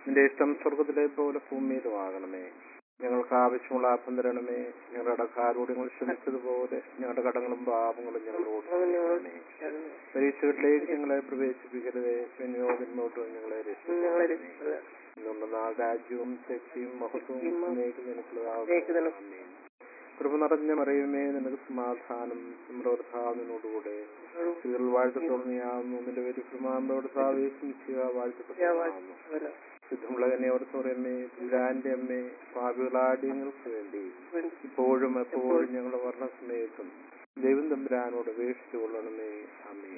നിന്റെ ഇഷ്ടം സ്വർഗത്തിലെ പോലെ ഭൂമിയിലുമാകണമേ ഞങ്ങൾക്ക് ആവശ്യമുള്ള ആപ്പം തരണമേ ഞങ്ങളുടെ കടക്കാരോട് ഞങ്ങൾ ക്ഷമിച്ചതുപോലെ ഞങ്ങളുടെ കടങ്ങളും പാപങ്ങളും ഞങ്ങളോട് ക്ഷമിക്കണമേ പരീക്ഷകളിലേക്ക് ഞങ്ങളെ പ്രവേശിപ്പിക്കരുതേ പിന്നോട്ട് ഞങ്ങളെ ഞങ്ങളെ രക്ഷിക്കണമേ രക്ഷിക്കുക. ഇന്നുള്ള നാൾ രാജ്യവും ശക്തിയും മഹത്വവും മഹത്വവും എന്നേക്കും നിനക്കുള്ളതാകുന്നു. എന്നേക്കും നിനക്ക് ആമേൻ. കൃപ നിറഞ്ഞ മറിയുമേ നിനക്ക് സമാധാനം നമ്മുടെ ഭർത്താവിനോടുകൂടെ സ്ത്രീകൾ വാഴ്ത്തത്തോടുന്നയാവുന്നു നിന്റെ പേര് പ്രമാണത്തോട് സാവേശിക്കുക വാഴ്ത്തപ്പെട്ടതാകുന്നു ശുദ്ധമുള്ള തന്നെ ഓർത്ത് പറയുമേ പുരാന്റെ അമ്മേ പാപികളാദ്യങ്ങൾക്ക് വേണ്ടി ഇപ്പോഴും എപ്പോഴും ഞങ്ങളുടെ വർണ്ണസമയത്തും ദൈവം തമ്പുരാനോട് അപേക്ഷിച്ചു കൊള്ളണമേ അമ്മേ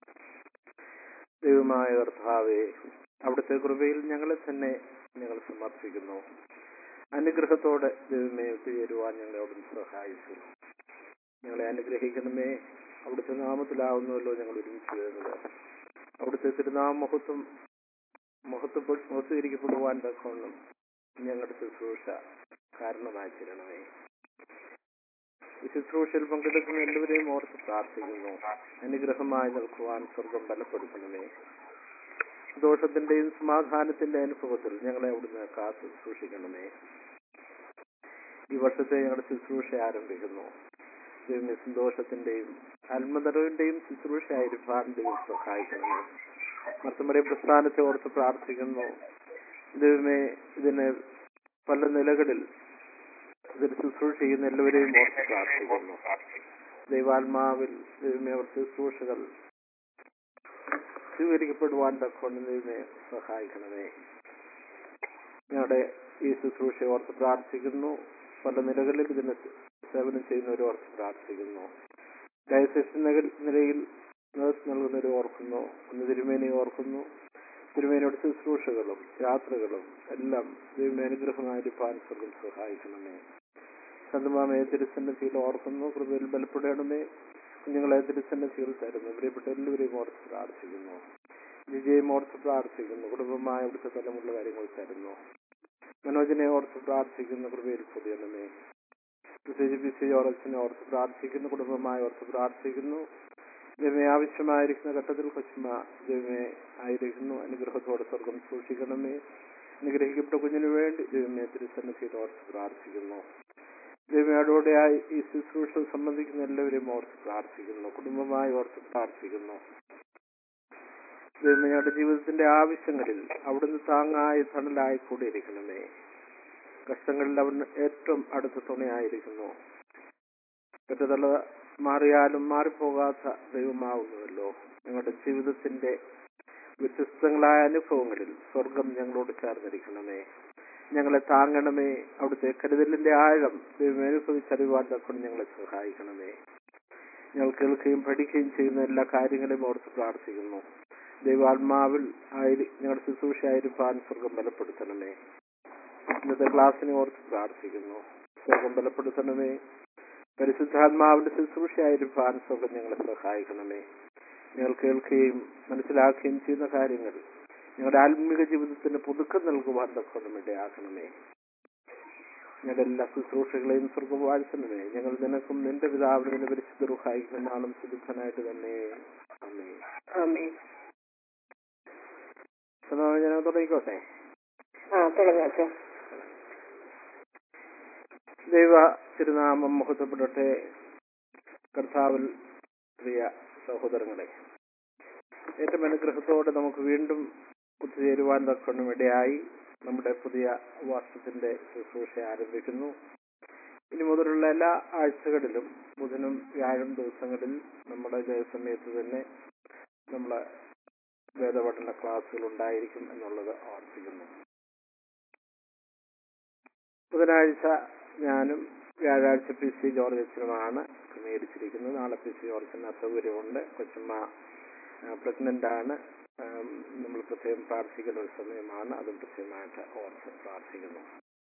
ദൈവമായ കർത്താവേ അവിടുത്തെ കൃപയിൽ ഞങ്ങളെ തന്നെ ഞങ്ങൾ സമർപ്പിക്കുന്നു അനുഗ്രഹത്തോടെ ദൈവമേ ഒത്തുചേരുവാൻ ഞങ്ങളെ അവിടുന്ന് സഹായിച്ചു ഞങ്ങളെ അനുഗ്രഹിക്കണമേ അവിടുത്തെ നാമത്തിലാവുന്നുവല്ലോ ഞങ്ങൾ ഒരുമിച്ച് വരുന്നത് അവിടുത്തെ തിരുനാമ മഹത്വം മഹത്വപ്പെ- മഹത്വീകരിക്കപ്പെടുവാൻ തക്കവണ്ണം ഞങ്ങളുടെ ശുശ്രൂഷ കാരണമായി തരണമേ ഈ ശുശ്രൂഷയിൽ പങ്കെടുക്കുന്ന എല്ലാവരെയും ഓർത്ത് പ്രാർത്ഥിക്കുന്നു അനുഗ്രഹമായി നിൽക്കുവാൻ സ്വർഗം ബലപ്പെടുത്തണമേ ദോഷത്തിന്റെയും സമാധാനത്തിന്റെ അനുഭവത്തിൽ ഞങ്ങളെ അവിടുന്ന് കാത്തു സൂക്ഷിക്കണമേ ഈ വർഷത്തെ ഞങ്ങളുടെ ശുശ്രൂഷ ആരംഭിക്കുന്നു ദൈവമേ സന്തോഷത്തിന്റെയും ആത്മനിറവിന്റെയും ശുശ്രൂഷയായിരിക്കാൻ ദൈവം സഹായിക്കണമേ മർത്തമറിയ പ്രസ്ഥാനത്തെ ഓർത്ത് പ്രാർത്ഥിക്കുന്നു ദൈവമേ ഇതിന് പല നിലകളിൽ ഇതിൽ ശുശ്രൂഷ ചെയ്യുന്ന എല്ലാവരെയും ഓർത്ത് പ്രാർത്ഥിക്കുന്നു ദൈവാത്മാവിൽ ദൈവമേ അവർ ശുശ്രൂഷകൾ സ്വീകരിക്കപ്പെടുവാൻ തക്കൊണ്ട് ദൈവമേ സഹായിക്കണമേ ഞങ്ങളുടെ ഈ ശുശ്രൂഷ ഓർത്ത് പ്രാർത്ഥിക്കുന്നു പല നിലകളിൽ ഇതിന് സേവനം ചെയ്യുന്നവരെ ഓർത്ത് പ്രാർത്ഥിക്കുന്നു ഡയസസ് നിലയിൽ നേതൃത്വം നൽകുന്നവരെ ഓർക്കുന്നു ഒന്ന് തിരുമേനി ഓർക്കുന്നു തിരുമേനിയുടെ ശുശ്രൂഷകളും യാത്രകളും എല്ലാം ദൈവമേ അനുഗ്രഹമായിരിക്കാൻ സ്വർഗം സഹായിക്കണമേ സന്തമാമയെ തിരുസന്നതിയിൽ ഓർക്കുന്നു കൃപയിൽ ബലപ്പെടണമേ കുഞ്ഞുങ്ങളെ തിരുസന്നതിയിൽ തരുന്നു പ്രിയപ്പെട്ട എല്ലാവരെയും ഓർത്ത് പ്രാർത്ഥിക്കുന്നു വിജയം ഓർത്ത് പ്രാർത്ഥിക്കുന്നു കുടുംബമായ അവിടുത്തെ തലമുള്ള കാര്യങ്ങൾ തരുന്നു മനോജനെ ഓർത്ത് പ്രാർത്ഥിക്കുന്നു കൃപയിൽ പൊതിയണമേ പ്രത്യേകിച്ച് ബി സി ജോർജിനെ ഓർത്ത് പ്രാർത്ഥിക്കുന്നു കുടുംബമായി ഓർത്ത് പ്രാർത്ഥിക്കുന്നു ദൈവമേ ആവശ്യമായിരിക്കുന്ന ഘട്ടത്തിൽ കൊച്ചുമ ദൈവമേ ആയിരിക്കുന്നു അനുഗ്രഹത്തോടെ സ്വർഗം സൂക്ഷിക്കണമേ അനുഗ്രഹിക്കപ്പെട്ട കുഞ്ഞിനു വേണ്ടി ദൈവമേ തിരുസന്നിധിയിൽ ഓർത്ത് പ്രാർത്ഥിക്കുന്നു ദൈവമയോടുകൂടെയായി ഈ ശുശ്രൂഷ സംബന്ധിക്കുന്ന എല്ലാവരെയും ഓർത്ത് പ്രാർത്ഥിക്കുന്നു കുടുംബമായി ഓർത്ത് പ്രാർത്ഥിക്കുന്നു ദൈവമയുടെ ജീവിതത്തിന്റെ ആവശ്യങ്ങളിൽ അവിടുന്ന് താങ്ങായി തണലായി കൂടിയിരിക്കണമേ കഷ്ടങ്ങളിൽ അവിടുന്ന് ഏറ്റവും അടുത്ത തുണയായിരിക്കുന്നു പെറ്റതള്ള മാറിയാലും മാറിപ്പോകാത്ത ദൈവമാവുന്നുവല്ലോ ഞങ്ങളുടെ ജീവിതത്തിന്റെ വ്യത്യസ്തങ്ങളായ അനുഭവങ്ങളിൽ സ്വർഗം ഞങ്ങളോട് ചേർന്നിരിക്കണമേ ഞങ്ങളെ താങ്ങണമേ അവിടുത്തെ കരുതലിന്റെ ആഴം ദൈവം അനുഭവിച്ചറിയുവാൻ തക്കൊണ്ട് ഞങ്ങളെ സഹായിക്കണമേ ഞങ്ങൾ കേൾക്കുകയും പഠിക്കുകയും ചെയ്യുന്ന എല്ലാ കാര്യങ്ങളെയും ഓർത്ത് പ്രാർത്ഥിക്കുന്നു ദൈവാത്മാവിൽ ആയിരി ഞങ്ങളുടെ ശുശ്രൂഷയായിരിക്കാൻ സ്വർഗം ബലപ്പെടുത്തണമേ ഇന്നത്തെ ക്ലാസ്സിനെ ഓർത്ത് പ്രാർത്ഥിക്കുന്നു സ്വർഗം ബലപ്പെടുത്തണമേ പരിശുദ്ധാത്മാവിന്റെ ശുശ്രൂഷയായിരിക്കാൻ സ്വർഗം ഞങ്ങളെ സഹായിക്കണമേ ഞങ്ങൾ കേൾക്കുകയും മനസ്സിലാക്കുകയും ചെയ്യുന്ന കാര്യങ്ങൾ ഞങ്ങളുടെ ആത്മീക ജീവിതത്തിന് പുതുക്കം നൽകുവാൻ തക്കൊണ്ട് ഇടയാക്കണമേ ഞങ്ങളുടെ എല്ലാ ശുശ്രൂഷകളെയും സ്വർഗം വാഴ്ത്തണമേ ഞങ്ങൾ നിനക്കും നിന്റെ പിതാവിനും നിന്റെ പരിശുദ്ധ റുഹായിക്കും നാളും ശുദ്ധനായിട്ട് തന്നെ അമ്മേ ആമേൻ എന്നാ ഞാൻ തുടങ്ങിക്കോട്ടെ ആ തുടങ്ങാച്ച ദൈവ തിരുനാമം മുഹത്തപ്പെടട്ടെ കർത്താവിൽ പ്രിയ സഹോദരങ്ങളെ ഏറ്റവും അനുഗ്രഹത്തോടെ നമുക്ക് വീണ്ടും ഒത്തുചേരുവാൻ തക്കൊണ്ടും ഇടയായി നമ്മുടെ പുതിയ വർഷത്തിന്റെ ശുശ്രൂഷ ആരംഭിക്കുന്നു ഇനി മുതലുള്ള എല്ലാ ആഴ്ചകളിലും ബുധനും വ്യാഴം ദിവസങ്ങളിൽ നമ്മുടെ ഇതേ സമയത്ത് തന്നെ നമ്മളെ വേദപഠന ക്ലാസ്സുകൾ ഉണ്ടായിരിക്കും എന്നുള്ളത് ഓർപ്പിക്കുന്നു ബുധനാഴ്ച ഞാനും വ്യാഴാഴ്ച പി സി ജോർജ് അച്ഛനുമാണ് ക്രമീകരിച്ചിരിക്കുന്നത് നാളെ പി സി ജോർജിന് അസൗകര്യമുണ്ട് കൊച്ചമ്മ പ്രഗ്നന്റ് ആണ് ആം, നമ്മൾ പ്രത്യേകം പ്രാർത്ഥിക്കുന്ന ഒരു സമയമാണ് അതും പ്രത്യേകമായിട്ട് ഓർത്ത് പ്രാർത്ഥിക്കുന്നു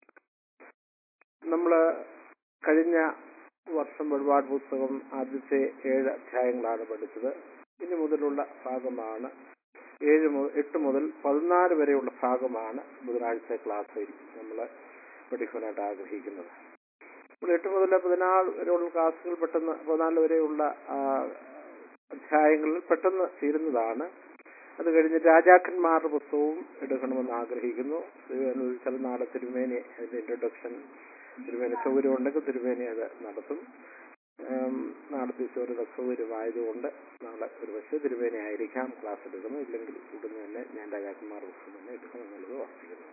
നമ്മൾ കഴിഞ്ഞ വർഷം ഒരുപാട് പുസ്തകം ആദ്യത്തെ ഏഴ് അധ്യായങ്ങളാണ് പഠിച്ചത് ഇനി മുതലുള്ള ഭാഗമാണ് ഏഴ് മുതൽ എട്ട് മുതൽ പതിനാല് വരെയുള്ള ഭാഗമാണ് ബുധനാഴ്ച ക്ലാസ്സിൽ നമ്മൾ പഠിക്കാനായിട്ട് ആഗ്രഹിക്കുന്നത് അപ്പോൾ എട്ട് മുതൽ പതിനാല് വരെയുള്ള ക്ലാസ്സുകൾ പെട്ടെന്ന് പതിനാല് വരെയുള്ള ആ, അധ്യായങ്ങളിൽ പെട്ടെന്ന് തീരുന്നതാണ് അത് കഴിഞ്ഞ് രാജാക്കന്മാരുടെ പുസ്തകവും എടുക്കണമെന്ന് ആഗ്രഹിക്കുന്നു ചില നാളെ തിരുമേനി അതിന്റെ ഇൻട്രൊഡക്ഷൻ തിരുമേനി സൗകര്യം ഉണ്ടെങ്കിൽ തിരുമേനി അത് നടത്തും ഉം, നാളത്തെ ഒരു സൗകര്യമായതുകൊണ്ട് നാളെ ഒരു പക്ഷേ തിരുമേനി ആയിരിക്കാം ക്ലാസ് എടുക്കുന്നത് ഇല്ലെങ്കിൽ ഉടനെ തന്നെ ഞാൻ രാജാക്കന്മാരുടെ പുസ്തകം തന്നെ എടുക്കുമെന്നുള്ളത് ഓർപ്പിക്കുന്നു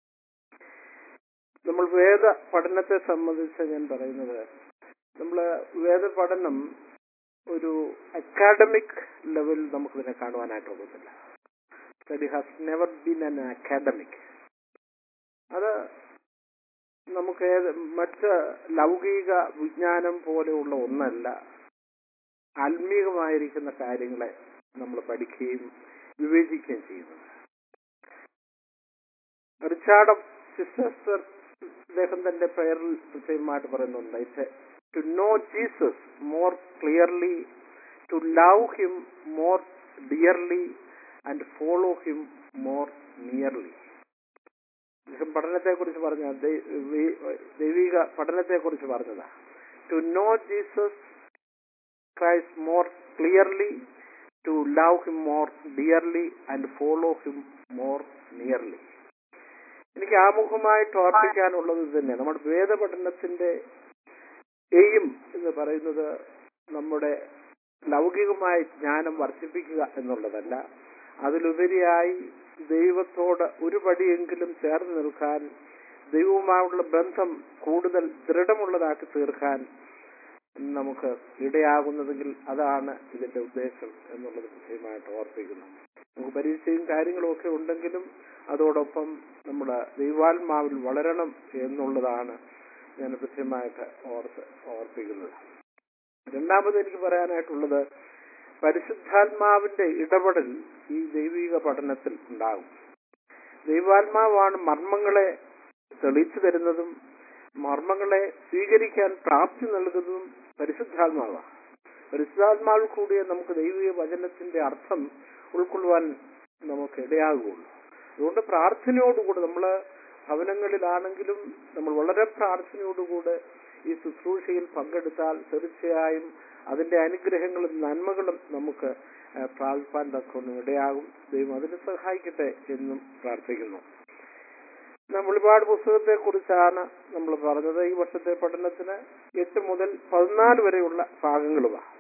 നമ്മൾ വേദ പഠനത്തെ സംബന്ധിച്ച് ഞാൻ പറയുന്നത് നമ്മൾ വേദ പഠനം ഒരു അക്കാഡമിക് ലെവൽ നമുക്കിതിനെ കാണുവാനായിട്ട് ഒക്കത്തില്ല study has never been an academic അത് നമുക്ക് ഏത് മറ്റ് ലൗകിക വിജ്ഞാനം പോലെയുള്ള ഒന്നല്ല ആത്മീകമായിരിക്കുന്ന കാര്യങ്ങളെ നമ്മൾ പഠിക്കുകയും വിവേചിക്കുകയും ചെയ്യുന്നത് റിച്ചാർഡ് ഓഫ് സിസ്റ്റർ അദ്ദേഹം തന്റെ പേരിൽ പ്രത്യേകമായിട്ട് പറയുന്നുണ്ട് it to know Jesus more clearly to love him more dearly and follow him more nearly അദ്ദേഹം പഠനത്തെ കുറിച്ച് പറഞ്ഞ ദൈ- വി- ദൈവിക പഠനത്തെ കുറിച്ച് പറഞ്ഞതാ to know Jesus Christ more clearly to love him more dearly and follow him more nearly എനിക്ക് ആമുഖമായിട്ട് ഓർപ്പിക്കാനുള്ളത് ഇത് തന്നെ നമ്മുടെ വേദപഠനത്തിന്റെ എയിം എന്ന് പറയുന്നത് നമ്മുടെ ലൗകികമായ ജ്ഞാനം വർദ്ധിപ്പിക്കുക എന്നുള്ളതല്ല അതിലുപരിയായി ദൈവത്തോട് ഒരു പടിയെങ്കിലും ചേർന്ന് നിൽക്കാൻ ദൈവവുമായുള്ള ബന്ധം കൂടുതൽ ദൃഢമുള്ളതാക്കി തീർക്കാൻ നമുക്ക് ഇടയാകുന്നതെങ്കിൽ അതാണ് ഇതിന്റെ ഉദ്ദേശം എന്നുള്ളത് കൃത്യമായിട്ട് ഓർപ്പിക്കുന്നു നമുക്ക് പരീക്ഷയും കാര്യങ്ങളും ഒക്കെ ഉണ്ടെങ്കിലും അതോടൊപ്പം നമ്മുടെ ദൈവാത്മാവിൽ വളരണം എന്നുള്ളതാണ് ഞാൻ കൃത്യമായിട്ട് ഓർത്ത് ഓർപ്പിക്കുന്നത് രണ്ടാമത് എനിക്ക് പറയാനായിട്ടുള്ളത് പരിശുദ്ധാത്മാവിന്റെ ഇടപെടൽ ഈ ദൈവിക പഠനത്തിൽ ഉണ്ടാകും ദൈവാത്മാവാണ് മർമ്മങ്ങളെ തെളിയിച്ചു തരുന്നതും മർമ്മങ്ങളെ സ്വീകരിക്കാൻ പ്രാപ്തി നൽകുന്നതും പരിശുദ്ധാത്മാവാണ് പരിശുദ്ധാത്മാവിൽ കൂടിയേ നമുക്ക് ദൈവിക വചനത്തിന്റെ അർത്ഥം ഉൾക്കൊള്ളുവാൻ നമുക്ക് ഇടയാകുകയുള്ളൂ അതുകൊണ്ട് പ്രാർത്ഥനയോടുകൂടെ നമ്മൾ ഭവനങ്ങളിലാണെങ്കിലും നമ്മൾ വളരെ പ്രാർത്ഥനയോടുകൂടെ ഈ ശുശ്രൂഷയിൽ പങ്കെടുത്താൽ തീർച്ചയായും അതിന്റെ അനുഗ്രഹങ്ങളും നന്മകളും നമുക്ക് ആ, പ്രാപിപ്പാൻ തക്കൊന്നും ഇടയാകും ദൈവം അതിന് സഹായിക്കട്ടെ എന്നും പ്രാർത്ഥിക്കുന്നു നമ്മൾ ഒരുപാട് പുസ്തകത്തെ കുറിച്ചാണ് നമ്മൾ പറഞ്ഞത് ഈ വർഷത്തെ പഠനത്തിന് എട്ട് മുതൽ പതിനാല് വരെയുള്ള ഭാഗങ്ങളുമാണ്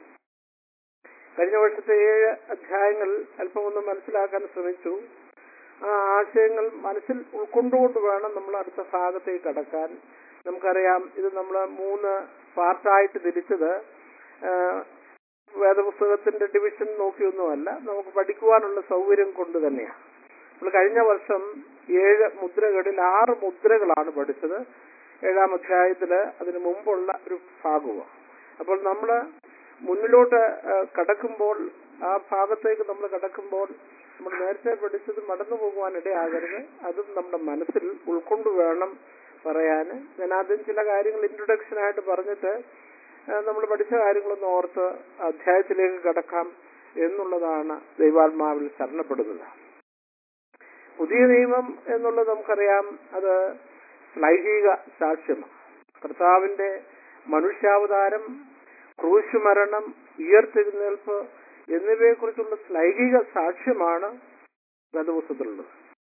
കഴിഞ്ഞ വർഷത്തെ ഏഴ് അധ്യായങ്ങൾ അല്പം ഒന്ന് മനസ്സിലാക്കാൻ ശ്രമിച്ചു ആ ആശയങ്ങൾ മനസ്സിൽ ഉൾക്കൊണ്ടുകൊണ്ട് വേണം നമ്മൾ അടുത്ത ഭാഗത്തേക്ക് കടക്കാൻ നമുക്കറിയാം ഇത് നമ്മൾ മൂന്ന് പാർട്ടായിട്ട് തിരിച്ചത് ആ, വേദപുസ്തകത്തിന്റെ ഡിവിഷൻ നോക്കിയൊന്നുമല്ല നമുക്ക് പഠിക്കുവാനുള്ള സൗകര്യം കൊണ്ട് തന്നെയാണ് നമ്മൾ കഴിഞ്ഞ വർഷം ഏഴ് മുദ്രകളിൽ ആറ് മുദ്രകളാണ് പഠിച്ചത് ഏഴാം അധ്യായത്തില് അതിന് മുമ്പുള്ള ഒരു ഭാഗമാണ് അപ്പോൾ നമ്മൾ മുന്നിലോട്ട് ആ, കടക്കുമ്പോൾ ആ ഭാഗത്തേക്ക് നമ്മൾ കടക്കുമ്പോൾ നമ്മൾ നേരത്തെ പഠിച്ചത് മടന്നു പോകുവാൻ ഇടയാകരുത് അതും നമ്മുടെ മനസ്സിൽ ഉൾക്കൊണ്ട് വേണം പറയാൻ ഞാൻ ആദ്യം ചില കാര്യങ്ങൾ ഇൻട്രൊഡക്ഷൻ ആയിട്ട് പറഞ്ഞിട്ട് നമ്മൾ പഠിച്ച കാര്യങ്ങളൊന്ന് ഓർത്ത് അധ്യായത്തിലേക്ക് കടക്കാം എന്നുള്ളതാണ് ദൈവാത്മാവിൽ ശരണപ്പെടുന്നത് പുതിയ നിയമം എന്നുള്ളത് നമുക്കറിയാം അത് ശ്ലൈഹിക സാക്ഷ്യമാണ് കർത്താവിന്റെ മനുഷ്യാവതാരം ക്രൂശുമരണം ഉയർത്തെഴുന്നേൽപ്പ് എന്നിവയെക്കുറിച്ചുള്ള ശ്ലൈഹിക സാക്ഷ്യമാണ് വേദപുസ്തകത്തിലുള്ളത്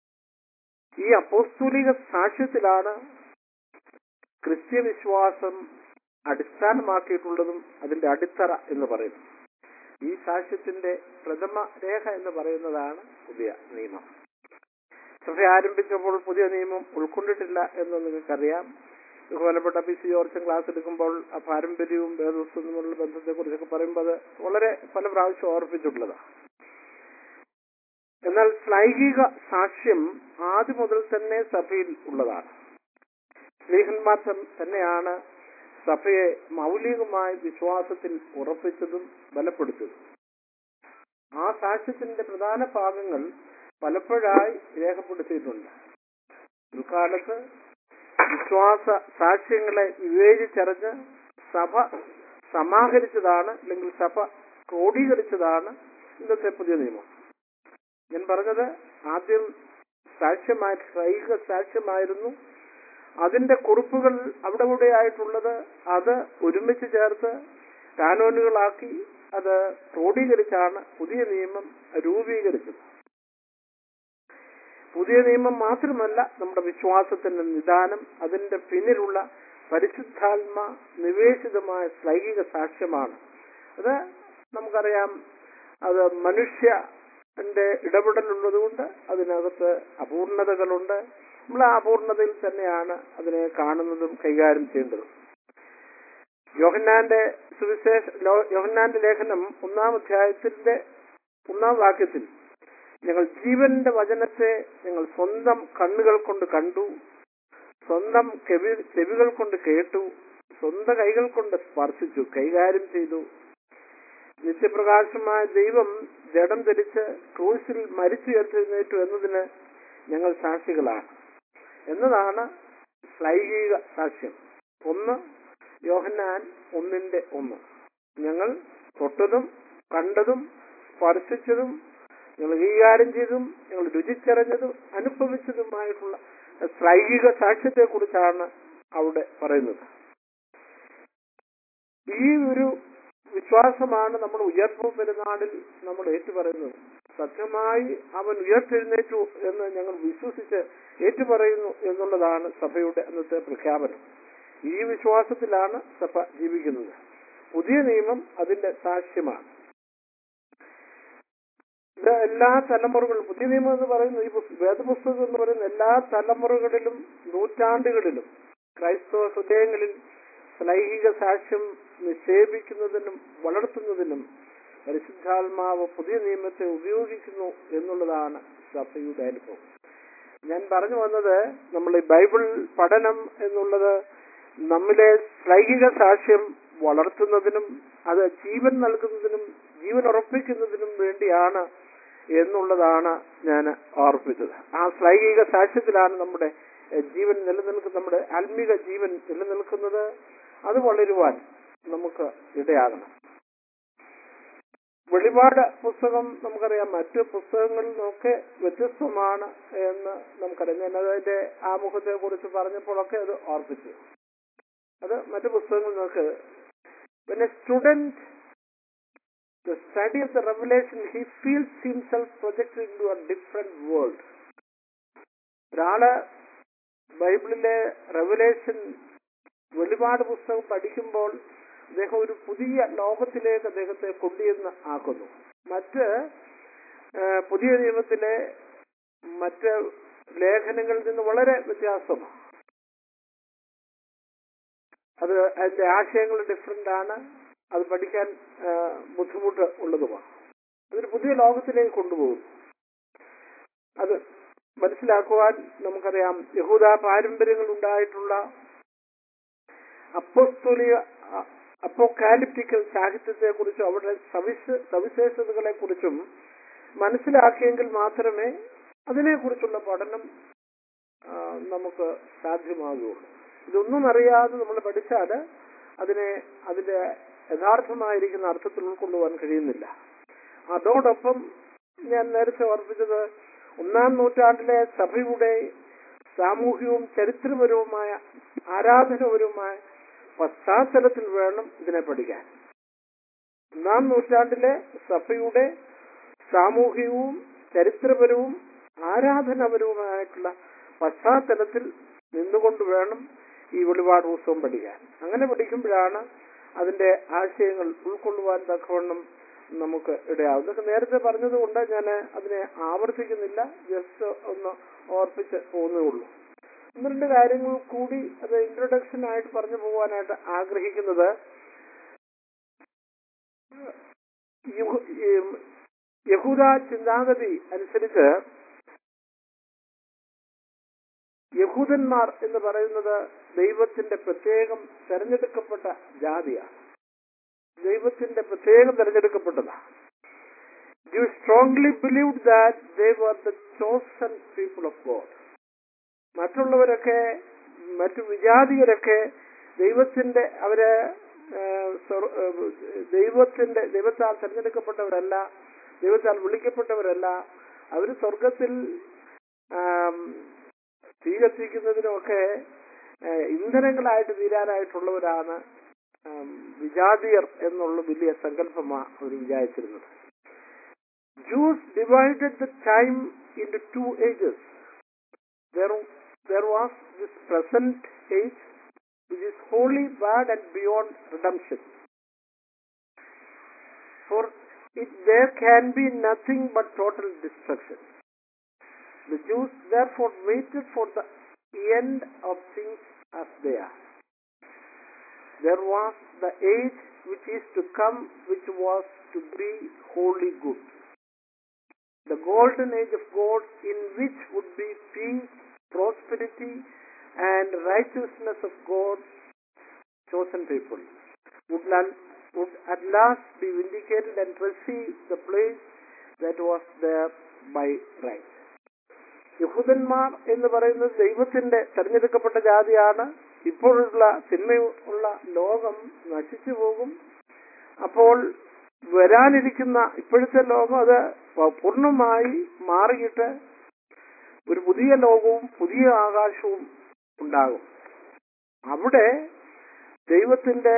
ഈ അപ്പോസ്തോലിക സാക്ഷ്യത്തിലാണ് ക്രിസ്ത്യ വിശ്വാസം അടിസ്ഥാനമാക്കിയിട്ടുള്ളതും അതിന്റെ അടിത്തറ എന്ന് പറയുന്നു ഈ സാക്ഷ്യത്തിന്റെ പ്രഥമ രേഖ എന്ന് പറയുന്നതാണ് പുതിയ നിയമം സഭ ആരംഭിച്ചപ്പോൾ പുതിയ നിയമം ഉൾക്കൊണ്ടിട്ടില്ല എന്ന് നിങ്ങൾക്കറിയാം ബഹുമാനപ്പെട്ട പി സി ഓർച്ചൻ ക്ലാസ് എടുക്കുമ്പോൾ ആ പാരമ്പര്യവും വേദവസ്തുവും തമ്മിലുള്ള ബന്ധത്തെ കുറിച്ചൊക്കെ പറയുമ്പോൾ അത് വളരെ പല പ്രാവശ്യം ഓർപ്പിച്ചിട്ടുള്ളതാണ് എന്നാൽ ശ്ലൈഹിക സാക്ഷ്യം ആദ്യം മുതൽ തന്നെ സഭയിൽ ഉള്ളതാണ് സ്നേഹന്മാർ തന്നെയാണ് സഭയെ മൗലികമായ വിശ്വാസത്തിൽ ഉറപ്പിച്ചതും ബലപ്പെടുത്തതും ആ സാക്ഷ്യത്തിന്റെ പ്രധാന ഭാഗങ്ങൾ പലപ്പോഴായി രേഖപ്പെടുത്തിയിട്ടുണ്ട് പിൽക്കാലത്ത് വിശ്വാസ സാക്ഷ്യങ്ങളെ വിവേചിച്ചറിഞ്ഞ് സഭ സമാഹരിച്ചതാണ് അല്ലെങ്കിൽ സഭ ക്രോഡീകരിച്ചതാണ് ഇന്നത്തെ പുതിയ നിയമം ഞാൻ പറഞ്ഞത് ആദ്യം സാക്ഷ്യമായി സൈഹിക സാക്ഷ്യമായിരുന്നു അതിന്റെ കുറിപ്പുകൾ അവിടെ ഇവിടെ ആയിട്ടുള്ളത് അത് ഒരുമിച്ച് ചേർത്ത് കാനോനുകളാക്കി അത് ക്രോഡീകരിച്ചാണ് പുതിയ നിയമം രൂപീകരിച്ചത് പുതിയ നിയമം മാത്രമല്ല നമ്മുടെ വിശ്വാസത്തിന്റെ നിദാനം അതിന്റെ പിന്നിലുള്ള പരിശുദ്ധാത്മ നിവേശിതമായ ശ്ലൈഹിക സാക്ഷ്യമാണ് അത് നമുക്കറിയാം അത് മനുഷ്യന്റെ ഇടപെടലുള്ളതുകൊണ്ട് അതിനകത്ത് അപൂർണതകളുണ്ട് നമ്മൾ ആ അപൂർണതയിൽ തന്നെയാണ് അതിനെ കാണുന്നതും കൈകാര്യം ചെയ്യേണ്ടതും യോഹന്നാന്റെ സുവിശേഷ ലോ- യോഹന്നാന്റെ ലേഖനം ഒന്നാം അധ്യായത്തിന്റെ ഒന്നാം വാക്യത്തിൽ ഞങ്ങൾ ജീവന്റെ വചനത്തെ ഞങ്ങൾ സ്വന്തം കണ്ണുകൾ കൊണ്ട് കണ്ടു സ്വന്തം ചെവി ചെവികൾ കൊണ്ട് കേട്ടു സ്വന്തം കൈകൾ കൊണ്ട് സ്പർശിച്ചു കൈകാര്യം ചെയ്തു നിത്യപ്രകാശമായ ദൈവം ജഡം ധരിച്ച് ക്രൂശിൽ മരിച്ചുയർത്തെഴുന്നേറ്റു എന്നതിന് ഞങ്ങൾ സാക്ഷികളാണ് എന്നതാണ് ശ്ലൈഹിക സാക്ഷ്യം ഒന്ന് യോഹന്നാൻ ഒന്നിന്റെ ഒന്ന് ഞങ്ങൾ തൊട്ടതും കണ്ടതും സ്പർശിച്ചതും ഞങ്ങൾ കൈകാര്യം ചെയ്തതും ഞങ്ങൾ രുചിച്ചറിഞ്ഞതും അനുഭവിച്ചതുമായിട്ടുള്ള ശ്ലൈഹിക സാക്ഷ്യത്തെ കുറിച്ചാണ് അവിടെ പറയുന്നത് ഈ ഒരു വിശ്വാസമാണ് നമ്മൾ ഉയർപ്പ് പെരുന്നാളിൽ നമ്മൾ ഏറ്റുപറയുന്നത് സത്യമായി അവൻ ഉയർത്തെഴുന്നേറ്റു എന്ന് ഞങ്ങൾ വിശ്വസിച്ച് ഏറ്റുപറയുന്നു എന്നുള്ളതാണ് സഭയുടെ അന്നത്തെ പ്രഖ്യാപനം ഈ വിശ്വാസത്തിലാണ് സഭ ജീവിക്കുന്നത് പുതിയ നിയമം അതിന്റെ സാക്ഷ്യമാണ് ഇത് എല്ലാ തലമുറകളിലും പുതിയ നിയമം എന്ന് പറയുന്നത് ഈ പുസ്ത- വേദപുസ്തകം എന്ന് പറയുന്ന എല്ലാ തലമുറകളിലും നൂറ്റാണ്ടുകളിലും ക്രൈസ്തവ ഹൃദയങ്ങളിൽ ലൈംഗിക സാക്ഷ്യം നിക്ഷേപിക്കുന്നതിനും വളർത്തുന്നതിനും പരിശുദ്ധാത്മാവ് പുതിയ നിയമത്തെ ഉപയോഗിക്കുന്നു എന്നുള്ളതാണ് സഭയുടെ അനുഭവം ഞാൻ പറഞ്ഞു വന്നത് നമ്മൾ ഈ ബൈബിൾ പഠനം എന്നുള്ളത് നമ്മിലെ ലൈംഗിക സാക്ഷ്യം വളർത്തുന്നതിനും അത് ജീവൻ നൽകുന്നതിനും ജീവൻ ഉറപ്പിക്കുന്നതിനും വേണ്ടിയാണ് എന്നുള്ളതാണ് ഞാൻ ഓർപ്പിച്ചത് ആ ലൈംഗിക സാക്ഷ്യത്തിലാണ് നമ്മുടെ എഹ്, ജീവൻ നിലനിൽക്കുന്ന നമ്മുടെ ആത്മീക ജീവൻ നിലനിൽക്കുന്നത് അത് വളരുവാൻ നമുക്ക് ഇടയാകണം വെളിപാട് പുസ്തകം നമുക്കറിയാം മറ്റ് പുസ്തകങ്ങളിൽ നിന്നൊക്കെ വ്യത്യസ്തമാണ് എന്ന് നമുക്കറിയാം ഞാൻ അതിന്റെ ആമുഖത്തെ കുറിച്ച് പറഞ്ഞപ്പോഴൊക്കെ അത് ഓർപ്പിച്ചു അത് മറ്റ് പുസ്തകങ്ങളിൽ നിന്നൊക്കെ പിന്നെ student the study of the revelation he feels himself projected into a different world ഒരാള് ബൈബിളിലെ റെവലേഷൻ വെളിപാട് പുസ്തകം പഠിക്കുമ്പോൾ അദ്ദേഹം ഒരു പുതിയ ലോകത്തിലേക്ക് അദ്ദേഹത്തെ കൊണ്ടുചെന്ന് ആക്കുന്നു മറ്റ് ആ, പുതിയ നിയമത്തിലെ മറ്റ് ലേഖനങ്ങളിൽ നിന്ന് വളരെ വ്യത്യാസമാണ് അത് അതിന്റെ ആശയങ്ങൾ ഡിഫറെന്റ് ആണ് അത് പഠിക്കാൻ ആ, ബുദ്ധിമുട്ട് ഉള്ളതുമാണ് അതൊരു പുതിയ ലോകത്തിലേക്ക് കൊണ്ടുപോകും അത് മനസ്സിലാക്കുവാൻ നമുക്കറിയാം യഹൂദ പാരമ്പര്യങ്ങൾ ഉണ്ടായിട്ടുള്ള അപ്പോസ്തോലിക അപ്പോകാലിപ്റ്റിക്കൽ സാഹിത്യത്തെ കുറിച്ചും അവരുടെ സവിശ സവിശേഷതകളെ കുറിച്ചും മനസ്സിലാക്കിയെങ്കിൽ മാത്രമേ അതിനെക്കുറിച്ചുള്ള പഠനം ആ, നമുക്ക് സാധ്യമാകുകയുള്ളൂ ഇതൊന്നും അറിയാതെ നമ്മൾ പഠിച്ചാൽ അതിനെ അതിന്റെ യഥാർത്ഥമായിരിക്കുന്ന അർത്ഥത്തിൽ ഉൾക്കൊള്ളുവാൻ കഴിയുന്നില്ല അതോടൊപ്പം ഞാൻ നേരത്തെ ഓർപ്പിച്ചത് ഒന്നാം നൂറ്റാണ്ടിലെ സഭയുടെ സാമൂഹികവും ചരിത്രപരവുമായ ആരാധനപരവുമായ പശ്ചാത്തലത്തിൽ വേണം ഇതിനെ പഠിക്കാൻ ഒന്നാം നൂറ്റാണ്ടിലെ സഭയുടെ സാമൂഹികവും ചരിത്രപരവും ആരാധനാപരവുമായിട്ടുള്ള പശ്ചാത്തലത്തിൽ നിന്നുകൊണ്ട് വേണം ഈ വെളിപാട് പുസ്തകം പഠിക്കാൻ അങ്ങനെ പഠിക്കുമ്പോഴാണ് അതിന്റെ ആശയങ്ങൾ ഉൾക്കൊള്ളുവാൻ തക്കവണ്ണം നമുക്ക് ഇടയാവും ഇതൊക്കെ നേരത്തെ പറഞ്ഞതുകൊണ്ട് ഞാൻ അതിനെ ആവർത്തിക്കുന്നില്ല ജസ്റ്റ് ഒന്ന് ഓർപ്പിച്ച് പോകുന്നേ ഉള്ളൂ ഒന്ന് രണ്ട് കാര്യങ്ങൾ കൂടി അത് ഇൻട്രൊഡക്ഷൻ ആയിട്ട് പറഞ്ഞു പോകാനായിട്ട് ആഗ്രഹിക്കുന്നത് യഹു- ഈ യഹൂദ ചിന്താഗതി അനുസരിച്ച് യഹൂദന്മാർ എന്ന് പറയുന്നത് ദൈവത്തിന്റെ പ്രത്യേകം തെരഞ്ഞെടുക്കപ്പെട്ട ജാതിയാണ് ദൈവത്തിന്റെ പ്രത്യേകം തെരഞ്ഞെടുക്കപ്പെട്ടതാണ് you strongly believe that they were the chosen people of God മറ്റുള്ളവരൊക്കെ മറ്റു വിജാതിയരൊക്കെ ദൈവത്തിന്റെ അവര് ആ, സ്വർ- ആ, ദൈവത്തിന്റെ ദൈവത്താൽ തെരഞ്ഞെടുക്കപ്പെട്ടവരല്ല ദൈവത്താൽ വിളിക്കപ്പെട്ടവരല്ല അവര് സ്വർഗത്തിൽ ആം, തീ കത്തിക്കുന്നതിനൊക്കെ ആ, ഇന്ധനങ്ങളായിട്ട് തീരാനായിട്ടുള്ളവരാണ് ആം, വിജാതിയർ എന്നുള്ള വലിയ സങ്കല്പമാണ് അവർ വിചാരിച്ചിരുന്നത് Jews divided the time in two ages there, there was this present age which is wholly bad and beyond redemption. For it, there can be nothing but total destruction. The Jews therefore waited for the end of things as they are. There was the age which is to come, which was to be wholly good. The golden age of God, in which would be peace, prosperity, and righteousness of God's chosen people, would, la- would at last be vindicated and receive the place that was there by right. യഹൂദന്മാർ എന്ന് പറയുന്നത് ദൈവത്തിന്റെ തെരഞ്ഞെടുക്കപ്പെട്ട ജാതിയാണ് ഇപ്പോഴുള്ള തിന്മയുള്ള ലോകം നശിച്ചു പോകും അപ്പോൾ വരാനിരിക്കുന്ന ഇപ്പോഴത്തെ ലോകം അത് പ- പൂർണ്ണമായി മാറിയിട്ട് ഒരു പുതിയ ലോകവും പുതിയ ആകാശവും ഉണ്ടാകും അവിടെ ദൈവത്തിന്റെ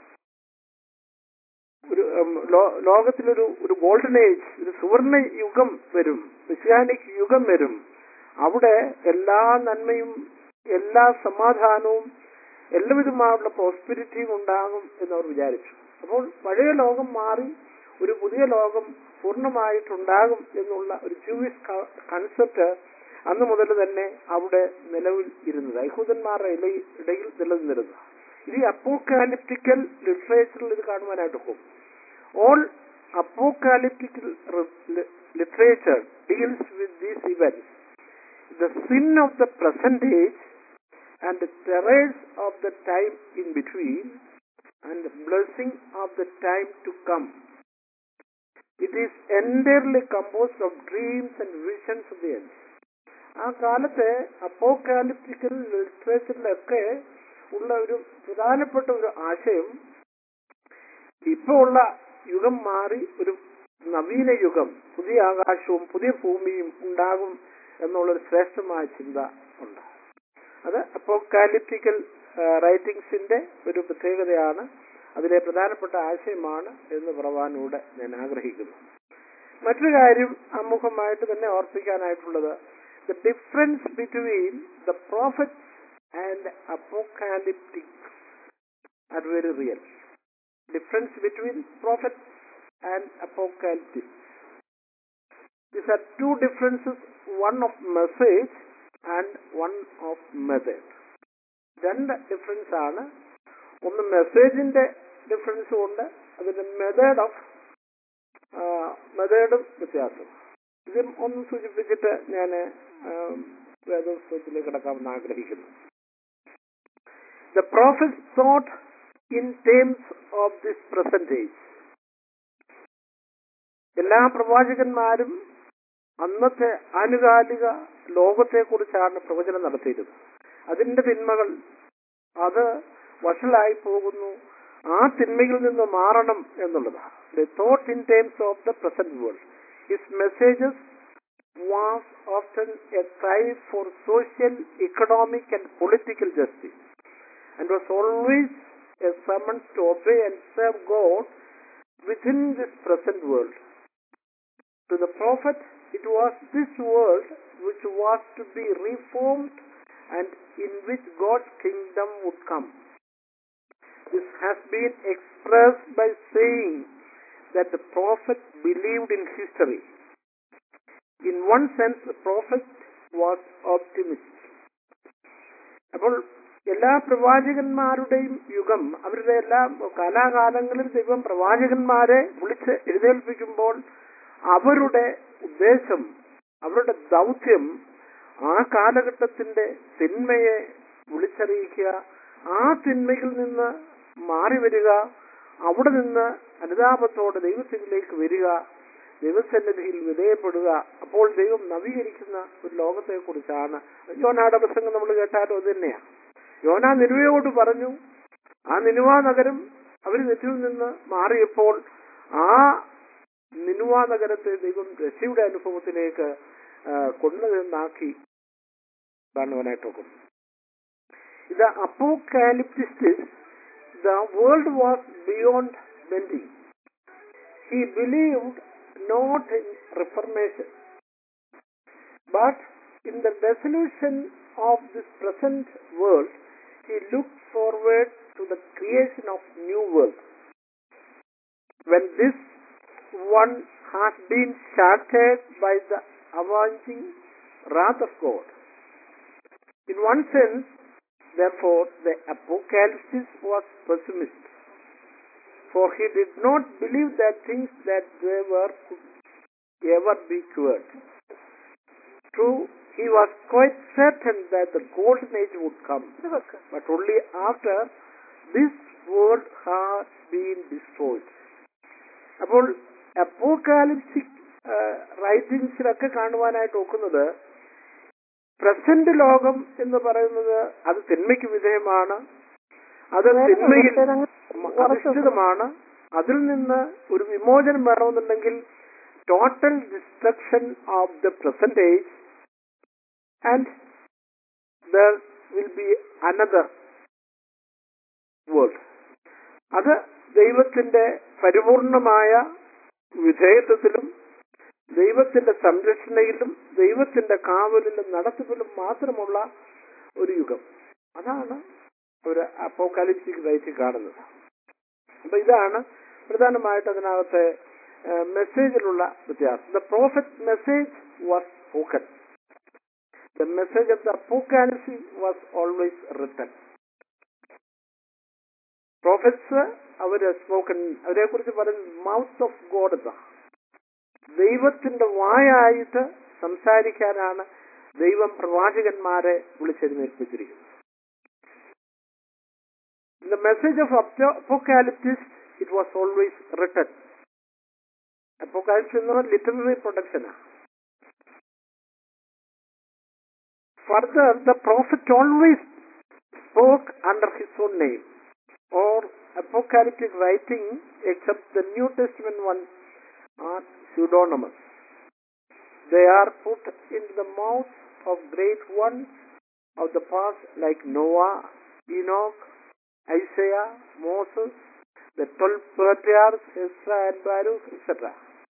ഒരു ഉം, ലോ- ലോകത്തിലൊരു ഒരു ഗോൾഡൻ ഏജ് ഒരു സുവർണ യുഗം വരും ക്രിസ്ത്യാനിക് യുഗം വരും അവിടെ എല്ലാ നന്മയും എല്ലാ സമാധാനവും എല്ലാവിധമായുള്ള പ്രോസ്പിരിറ്റിയും ഉണ്ടാകും എന്നവർ വിചാരിച്ചു അപ്പോൾ പഴയ ലോകം മാറി ഒരു പുതിയ ലോകം പൂർണ്ണമായിട്ടുണ്ടാകും എന്നുള്ള ഒരു ജൂയിഷ് കൺസെപ്റ്റ് അന്ന് മുതൽ തന്നെ അവിടെ നിലവിൽ ഇരുന്നത് ഐഹൂദന്മാരുടെ ഇടയിൽ ഇടയിൽ നിലനിന്നിരുന്നു ഇത് അപ്പോക്കാലിപ്റ്റിക്കൽ ലിറ്ററേച്ചറിൽ ഇത് കാണുവാനായിട്ട് പോകും all apocalyptical literature deals with these events the sin of the present age and the terrors of the time in between and the blessing of the time to come. It is entirely composed of dreams and visions of the end. ആ കാലത്തെ അപ്പോക്കാലിപ്റ്റിക്കൽ ലിറ്ററേച്ചറിലൊക്കെ ഉള്ള ഒരു പ്രധാനപ്പെട്ട ഒരു ആശയം ഇപ്പോൾ ഉള്ള യുഗം മാറി ഒരു നവീന യുഗം പുതിയ ആകാശവും പുതിയ ഭൂമിയും ഉണ്ടാകും എന്നുള്ളൊരു ശ്രേഷ്ഠമായ ചിന്ത ഉണ്ട് അത് അപ്പോക്കാലിപ്റ്റിക്കൽ റൈറ്റിംഗ്സിന്റെ ഒരു പ്രത്യേകതയാണ് അതിലെ പ്രധാനപ്പെട്ട ആശയമാണ് എന്ന് പറവാനൂടെ ഞാൻ ആഗ്രഹിക്കുന്നു മറ്റൊരു കാര്യം അമുഖമായിട്ട് തന്നെ ഓർപ്പിക്കാനായിട്ടുള്ളത് the difference between the prophet and apocalyptic are very real difference between prophet and apocalyptic These are two differences, one of message and one of method. രണ്ട് ഡിഫറൻസ് ആണ് ഒന്ന് മെസ്സേജിന്റെ ഡിഫറൻസും ഉണ്ട് അതിന്റെ മെത്തേഡ് ഓഫ് മെത്തേഡും വ്യത്യാസം ഇത് ഒന്ന് സൂചിപ്പിച്ചിട്ട് ഞാൻ വേദോത്സവത്തിലേക്ക് കടക്കാമെന്ന് ആഗ്രഹിക്കുന്നു the prophet thought in terms of this present age എല്ലാ പ്രവാചകന്മാരും അന്നത്തെ ആനുകാലിക ലോകത്തെക്കുറിച്ചാണ് പ്രവചനം നടത്തിയിരുന്നത് അതിന്റെ തിന്മകൾ അത് വഷളായി പോകുന്നു ആ തിന്മയിൽ നിന്ന് മാറണം എന്നുള്ളതാണ് the thought in terms of the present world his messages was often a cry for social economic and political justice and was always a summons to obey and serve God within this present world. To the prophet, it was this world which was to be reformed and in which God's kingdom would come. This has been expressed by saying that the prophet believed in history. In one sense, the prophet was optimist. അപ്പോൾ എല്ലാ പ്രവാചകന്മാരുടെയും യുഗം അവരുടെ എല്ലാ കാലാകാലങ്ങളിൽ ദൈവം പ്രവാചകന്മാരെ വിളിച്ച് എഴുന്നേൽപ്പിക്കുമ്പോൾ അവരുടെ ഉദ്ദേശം അവരുടെ ദൗത്യം ആ കാലഘട്ടത്തിന്റെ തിന്മയെ വിളിച്ചറിയിക്കുക ആ തിന്മയിൽ നിന്ന് മാറി വരിക അവിടെ നിന്ന് അനുതാപത്തോടെ ദൈവത്തിലേക്ക് വരിക ദൈവസന്നിധിയിൽ വിധേയപ്പെടുക അപ്പോൾ ദൈവം നവീകരിക്കുന്ന ഒരു ലോകത്തെ കുറിച്ചാണ് യോനാടെ പ്രസംഗം നമ്മൾ കേട്ടാലും അത് തന്നെയാണ് യോന നിനുവയോട് പറഞ്ഞു ആ നിനുവ നഗരം അവർ നെറ്റിൽ നിന്ന് മാറിയപ്പോൾ ആ നിനുവ നഗരത്തെ ദൈവം രക്ഷയുടെ അനുഭവത്തിലേക്ക് കൊണ്ടുവന്നാക്കി കാണുവാനായിട്ടൊക്കും ഇത് apocalyptists the world was beyond bending he believed not in reformation but in the dissolution of this present world, he looked forward to the creation of new world. When this one has been shattered by the avenging wrath of God. In one sense, therefore, the apocalypse was pessimist, for he did not believe that things that they were could ever be cured. True, he was quite certain that the golden age would come, but only after this world has been destroyed. അപ്പോൾ അപ്പോകാലിപ്സിക് റൈറ്റിംഗ്സിലൊക്കെ കാണുവാനായിട്ട് ഒക്കുന്നത് present ലോകം എന്ന് പറയുന്നത് അത് തിന്മയ്ക്ക് വിധേയമാണ് അത് തിന്മയിൽ അധിഷ്ഠിതമാണ് അതിൽ നിന്ന് ഒരു വിമോചനം വേണമെന്നുണ്ടെങ്കിൽ total destruction of the present age and there will be another world അത് ദൈവത്തിന്റെ പരിപൂർണമായ വിധേയത്വത്തിലും ദൈവത്തിന്റെ സംരക്ഷണയിലും ദൈവത്തിന്റെ കാവലിലും നടത്തിപ്പിലും മാത്രമുള്ള ഒരു യുഗം അതാണ് ഒരു അപ്പോക്കാലിപ്റ്റിക് റൈറ്റ് കാണുന്നത് അപ്പൊ ഇതാണ് പ്രധാനമായിട്ട് അതിനകത്തെ മെസ്സേജിലുള്ള വ്യത്യാസം the prophet message was spoken the message of the apocalypse was always written prophets അവര് സ്പോക്കൺ അവരെ കുറിച്ച് പറയുന്നത് മൗത്ത് ഓഫ് ഗോഡ് എന്നാ ദൈവത്തിന്റെ വായായിട്ട് സംസാരിക്കാനാണ് ദൈവം പ്രവാചകന്മാരെ വിളിച്ചെഴുന്നേൽപ്പിച്ചിരിക്കുന്നത് the message of apocalyptists it was always written apocalypse എന്ന് പറഞ്ഞാൽ ലിറ്റററി പ്രൊഡക്ഷനാണ് further the prophet always spoke under his own name or apocalyptic writing except the New Testament one are pseudonymous. They are put into the mouth of great ones of the past like Noah, Enoch, Isaiah, Moses, the twelve patriarchs, Ezra and Baruch, etc.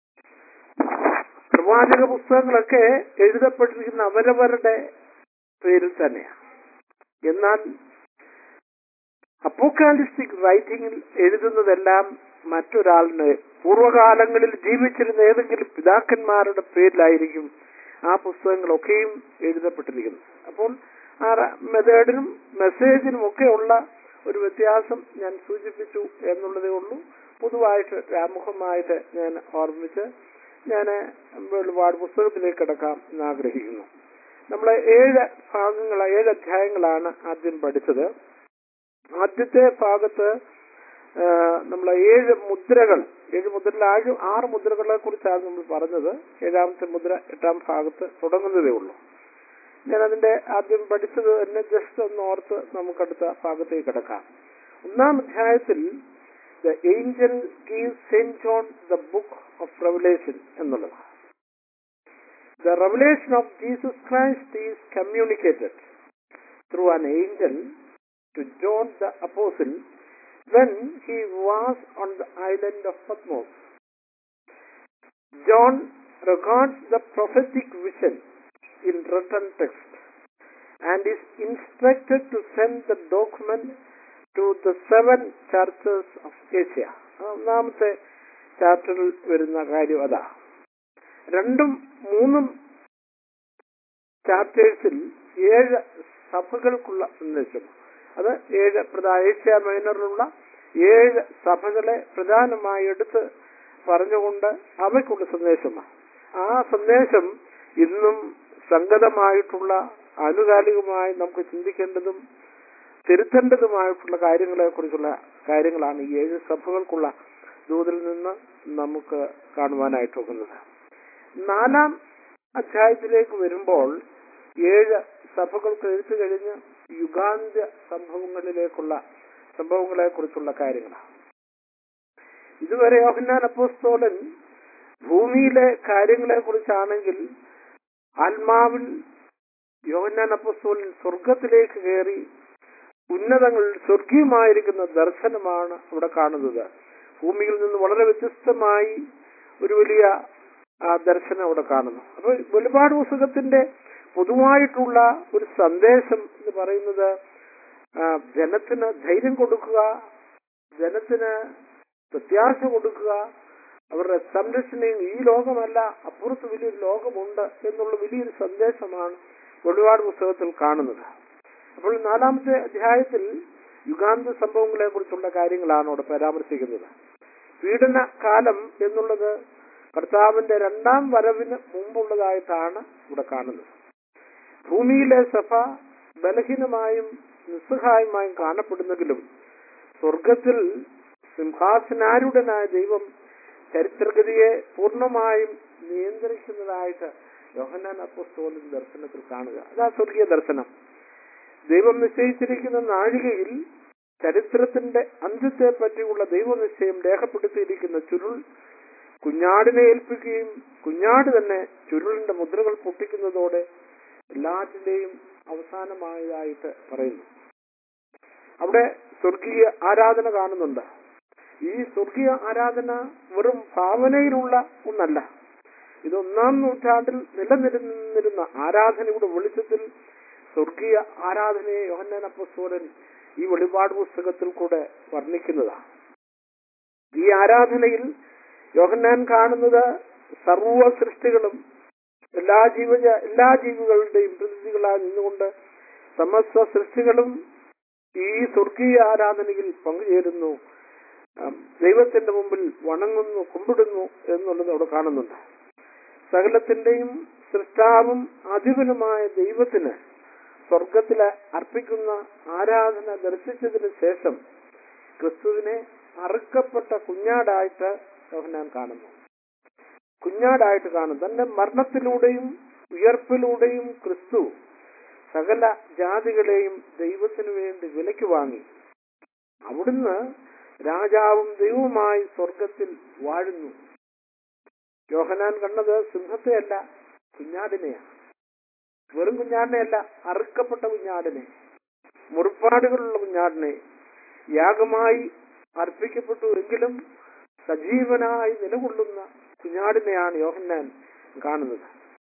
പ്രവാചക പുസ്തകങ്ങളൊക്കെ എഴുതപ്പെട്ടിരിക്കുന്ന അവരവരുടെ പേരിൽ തന്നെയാണ് എന്നാൽ അപ്പോക്കാലിസ്റ്റിക് റൈറ്റിംഗിൽ എഴുതുന്നതെല്ലാം മറ്റൊരാളിന് പൂർവ്വകാലങ്ങളിൽ ജീവിച്ചിരുന്ന ഏതെങ്കിലും പിതാക്കന്മാരുടെ പേരിലായിരിക്കും ആ പുസ്തകങ്ങളൊക്കെയും എഴുതപ്പെട്ടിരിക്കുന്നത് അപ്പോൾ ആ മെത്തേഡിനും മെസ്സേജിനും ഒക്കെ ഉള്ള ഒരു വ്യത്യാസം ഞാൻ സൂചിപ്പിച്ചു എന്നുള്ളതേ ഉള്ളൂ പൊതുവായിട്ട് ആമുഖമായിട്ട് ഞാൻ ഓർമ്മിച്ച് ഞാൻ ഒരുപാട് പുസ്തകത്തിലേക്ക് കിടക്കാം എന്ന് ആഗ്രഹിക്കുന്നു നമ്മൾ ഏഴ് ഭാഗങ്ങൾ ഏഴ് അധ്യായങ്ങളാണ് ആദ്യം പഠിച്ചത് ആദ്യത്തെ ഭാഗത്ത് നമ്മൾ ഏഴ് മുദ്രകൾ ഏഴ് മുദ്രയിൽ ആഴ് ആറ് മുദ്രകളെ കുറിച്ചാണ് നമ്മൾ പറഞ്ഞത് ഏഴാമത്തെ മുദ്ര എട്ടാം ഭാഗത്ത് തുടങ്ങുന്നതേ ഉള്ളൂ ഞാൻ അതിന്റെ ആദ്യം പഠിച്ചത് തന്നെ ജസ്റ്റ് ഒന്ന് ഓർത്ത് നമുക്കടുത്ത ഭാഗത്തേക്ക് കിടക്കാം ഒന്നാം അധ്യായത്തിൽ the angel give saint John the book of Revelation എന്നുള്ളത് the revelation of Jesus Christ is communicated through an angel to John the Apostle when he was on the island of Patmos. John records the prophetic vision in written text and is instructed to send the document to the seven churches of Asia. ഒന്നാമത്തെ ചാപ്റ്ററിൽ വരുന്ന കാര്യം അതാ രണ്ടും മൂന്നും ചാപ്റ്റേഴ്സിൽ ഏഴ് സഭകൾക്കുള്ള സന്ദേശം അത് ഏഴ് പ്രധാന ഏഷ്യ മൈനറിലുള്ള ഏഴ് സഭകളെ പ്രധാനമായി എടുത്ത് പറഞ്ഞുകൊണ്ട് അവയ്ക്കുള്ള സന്ദേശമാണ് ആ സന്ദേശം ഇന്നും സംഗതമായിട്ടുള്ള ആനുകാലികമായി നമുക്ക് ചിന്തിക്കേണ്ടതും തിരുത്തേണ്ടതുമായിട്ടുള്ള കാര്യങ്ങളെ കുറിച്ചുള്ള കാര്യങ്ങളാണ് ഈ ഏഴ് സഭകൾക്കുള്ള ദൂതിൽ നിന്ന് നമുക്ക് കാണുവാനായിട്ട് പോകുന്നത് നാലാം അധ്യായത്തിലേക്ക് വരുമ്പോൾ ഏഴ് സഭകൾക്ക് എഴുത്തു കഴിഞ്ഞ് യുഗാന്ത്യ സംഭവങ്ങളിലേക്കുള്ള സംഭവങ്ങളെ കുറിച്ചുള്ള കാര്യങ്ങളാണ് ഇതുവരെ യോഹന്നാൻ അപ്പോസ്തോലൻ ഭൂമിയിലെ കാര്യങ്ങളെ കുറിച്ചാണെങ്കിൽ ആത്മാവിൽ യോഹന്നാൻ അപ്പോസ്തോലൻ സ്വർഗത്തിലേക്ക് കയറി ഉന്നതങ്ങളിൽ സ്വർഗീയമായിരിക്കുന്ന ദർശനമാണ് അവിടെ കാണുന്നത് ഭൂമിയിൽ നിന്ന് വളരെ വ്യത്യസ്തമായി ഒരു വലിയ ആ ദർശനം അവിടെ കാണുന്നു അപ്പൊ വെളിപാട് പുസ്തകത്തിന്റെ പൊതുവായിട്ടുള്ള ഒരു സന്ദേശം എന്ന് പറയുന്നത് ആ, ജനത്തിന് ധൈര്യം കൊടുക്കുക ജനത്തിന് പ്രത്യാശ കൊടുക്കുക അവരുടെ സംരക്ഷണയും ഈ ലോകമല്ല അപ്പുറത്ത് വലിയൊരു ലോകമുണ്ട് എന്നുള്ള വലിയൊരു സന്ദേശമാണ് വെളിപാട് പുസ്തകത്തിൽ കാണുന്നത് അപ്പോൾ നാലാമത്തെ അധ്യായത്തിൽ യുഗാന്ത സംഭവങ്ങളെ കുറിച്ചുള്ള കാര്യങ്ങളാണ് അവിടെ പരാമർശിക്കുന്നത് പീഡന കാലം എന്നുള്ളത് കർത്താവിന്റെ രണ്ടാം വരവിന് മുമ്പുള്ളതായിട്ടാണ് ഇവിടെ കാണുന്നത് ഭൂമിയിലെ സഭ ബലഹീനമായും നിസ്സഹായമായും കാണപ്പെടുന്നെങ്കിലും സ്വർഗത്തിൽ സിംഹാസനാരൂഢനായ ദൈവം ചരിത്രഗതിയെ പൂർണ്ണമായും നിയന്ത്രിക്കുന്നതായിട്ട് യോഹന്നാൻ അപ്പോസ്തോലിൻ ദർശനത്തിൽ കാണുക അതാ സ്വർഗീയ ദർശനം ദൈവം നിശ്ചയിച്ചിരിക്കുന്ന നാഴികയിൽ ചരിത്രത്തിന്റെ അന്ത്യത്തെ പറ്റിയുള്ള ദൈവനിശ്ചയം രേഖപ്പെടുത്തിയിരിക്കുന്ന ചുരുൾ കുഞ്ഞാടിനെ ഏൽപ്പിക്കുകയും കുഞ്ഞാട് തന്നെ ചുരുളിന്റെ മുദ്രകൾ പൊട്ടിക്കുന്നതോടെ എല്ലാറ്റിന്റെയും അവസാനമായതായിട്ട് പറയുന്നു അവിടെ സ്വർഗീയ ആരാധന കാണുന്നുണ്ട് ഈ സ്വർഗീയ ആരാധന വെറും ഭാവനയിലുള്ള ഒന്നല്ല ഇത് ഒന്നാം നൂറ്റാണ്ടിൽ നിലനിന്നിരുന്ന ആരാധനയുടെ വെളിച്ചത്തിൽ സ്വർഗീയ ആരാധനയെ യോഹന്നാൻ അപ്പസ്തോലൻ ഈ വെളിപാട് പുസ്തകത്തിൽ കൂടെ വർണ്ണിക്കുന്നതാണ് ഈ ആരാധനയിൽ യോഹന്നാൻ കാണുന്നത് സർവ സൃഷ്ടികളും എല്ലാ ജീവ എല്ലാ ജീവികളുടെയും പ്രതിനിധികളായി നിന്നുകൊണ്ട് സമസ്ത സൃഷ്ടികളും ഈ സ്വർഗീയ ആരാധനയിൽ പങ്കുചേരുന്നു ആം, ദൈവത്തിന്റെ മുമ്പിൽ വണങ്ങുന്നു കുമ്പിടുന്നു എന്നുള്ളത് അവിടെ കാണുന്നുണ്ട് സകലത്തിന്റെയും സൃഷ്ടാവും അധിപനുമായ ദൈവത്തിന് സ്വർഗത്തിൽ അർപ്പിക്കുന്ന ആരാധന ദർശിച്ചതിന് ശേഷം ക്രിസ്തുവിനെ അറുക്കപ്പെട്ട കുഞ്ഞാടായിട്ട് യോഹന്നാൻ കാണുന്നു കുഞ്ഞാടായിട്ട് കാണുന്നു തന്റെ മരണത്തിലൂടെയും ഉയർപ്പിലൂടെയും ക്രിസ്തു സകല ജാതികളെയും ദൈവത്തിനു വേണ്ടി വിലയ്ക്ക് വാങ്ങി അവിടുന്ന് രാജാവും ദൈവവുമായി സ്വർഗത്തിൽ വാഴുന്നു യോഹനാൻ കണ്ടത് സിംഹത്തെയല്ല കുഞ്ഞാടിനെയാണ് വെറും കുഞ്ഞാടിനെയല്ല അറുക്കപ്പെട്ട കുഞ്ഞാടിനെ മുറിപ്പാടുകളുള്ള കുഞ്ഞാടിനെ യാഗമായി അർപ്പിക്കപ്പെട്ടു എങ്കിലും സജീവനായി നിലകൊള്ളുന്ന കുഞ്ഞാടിനെയാണ് യോഹന്നാൻ കാണുന്നത്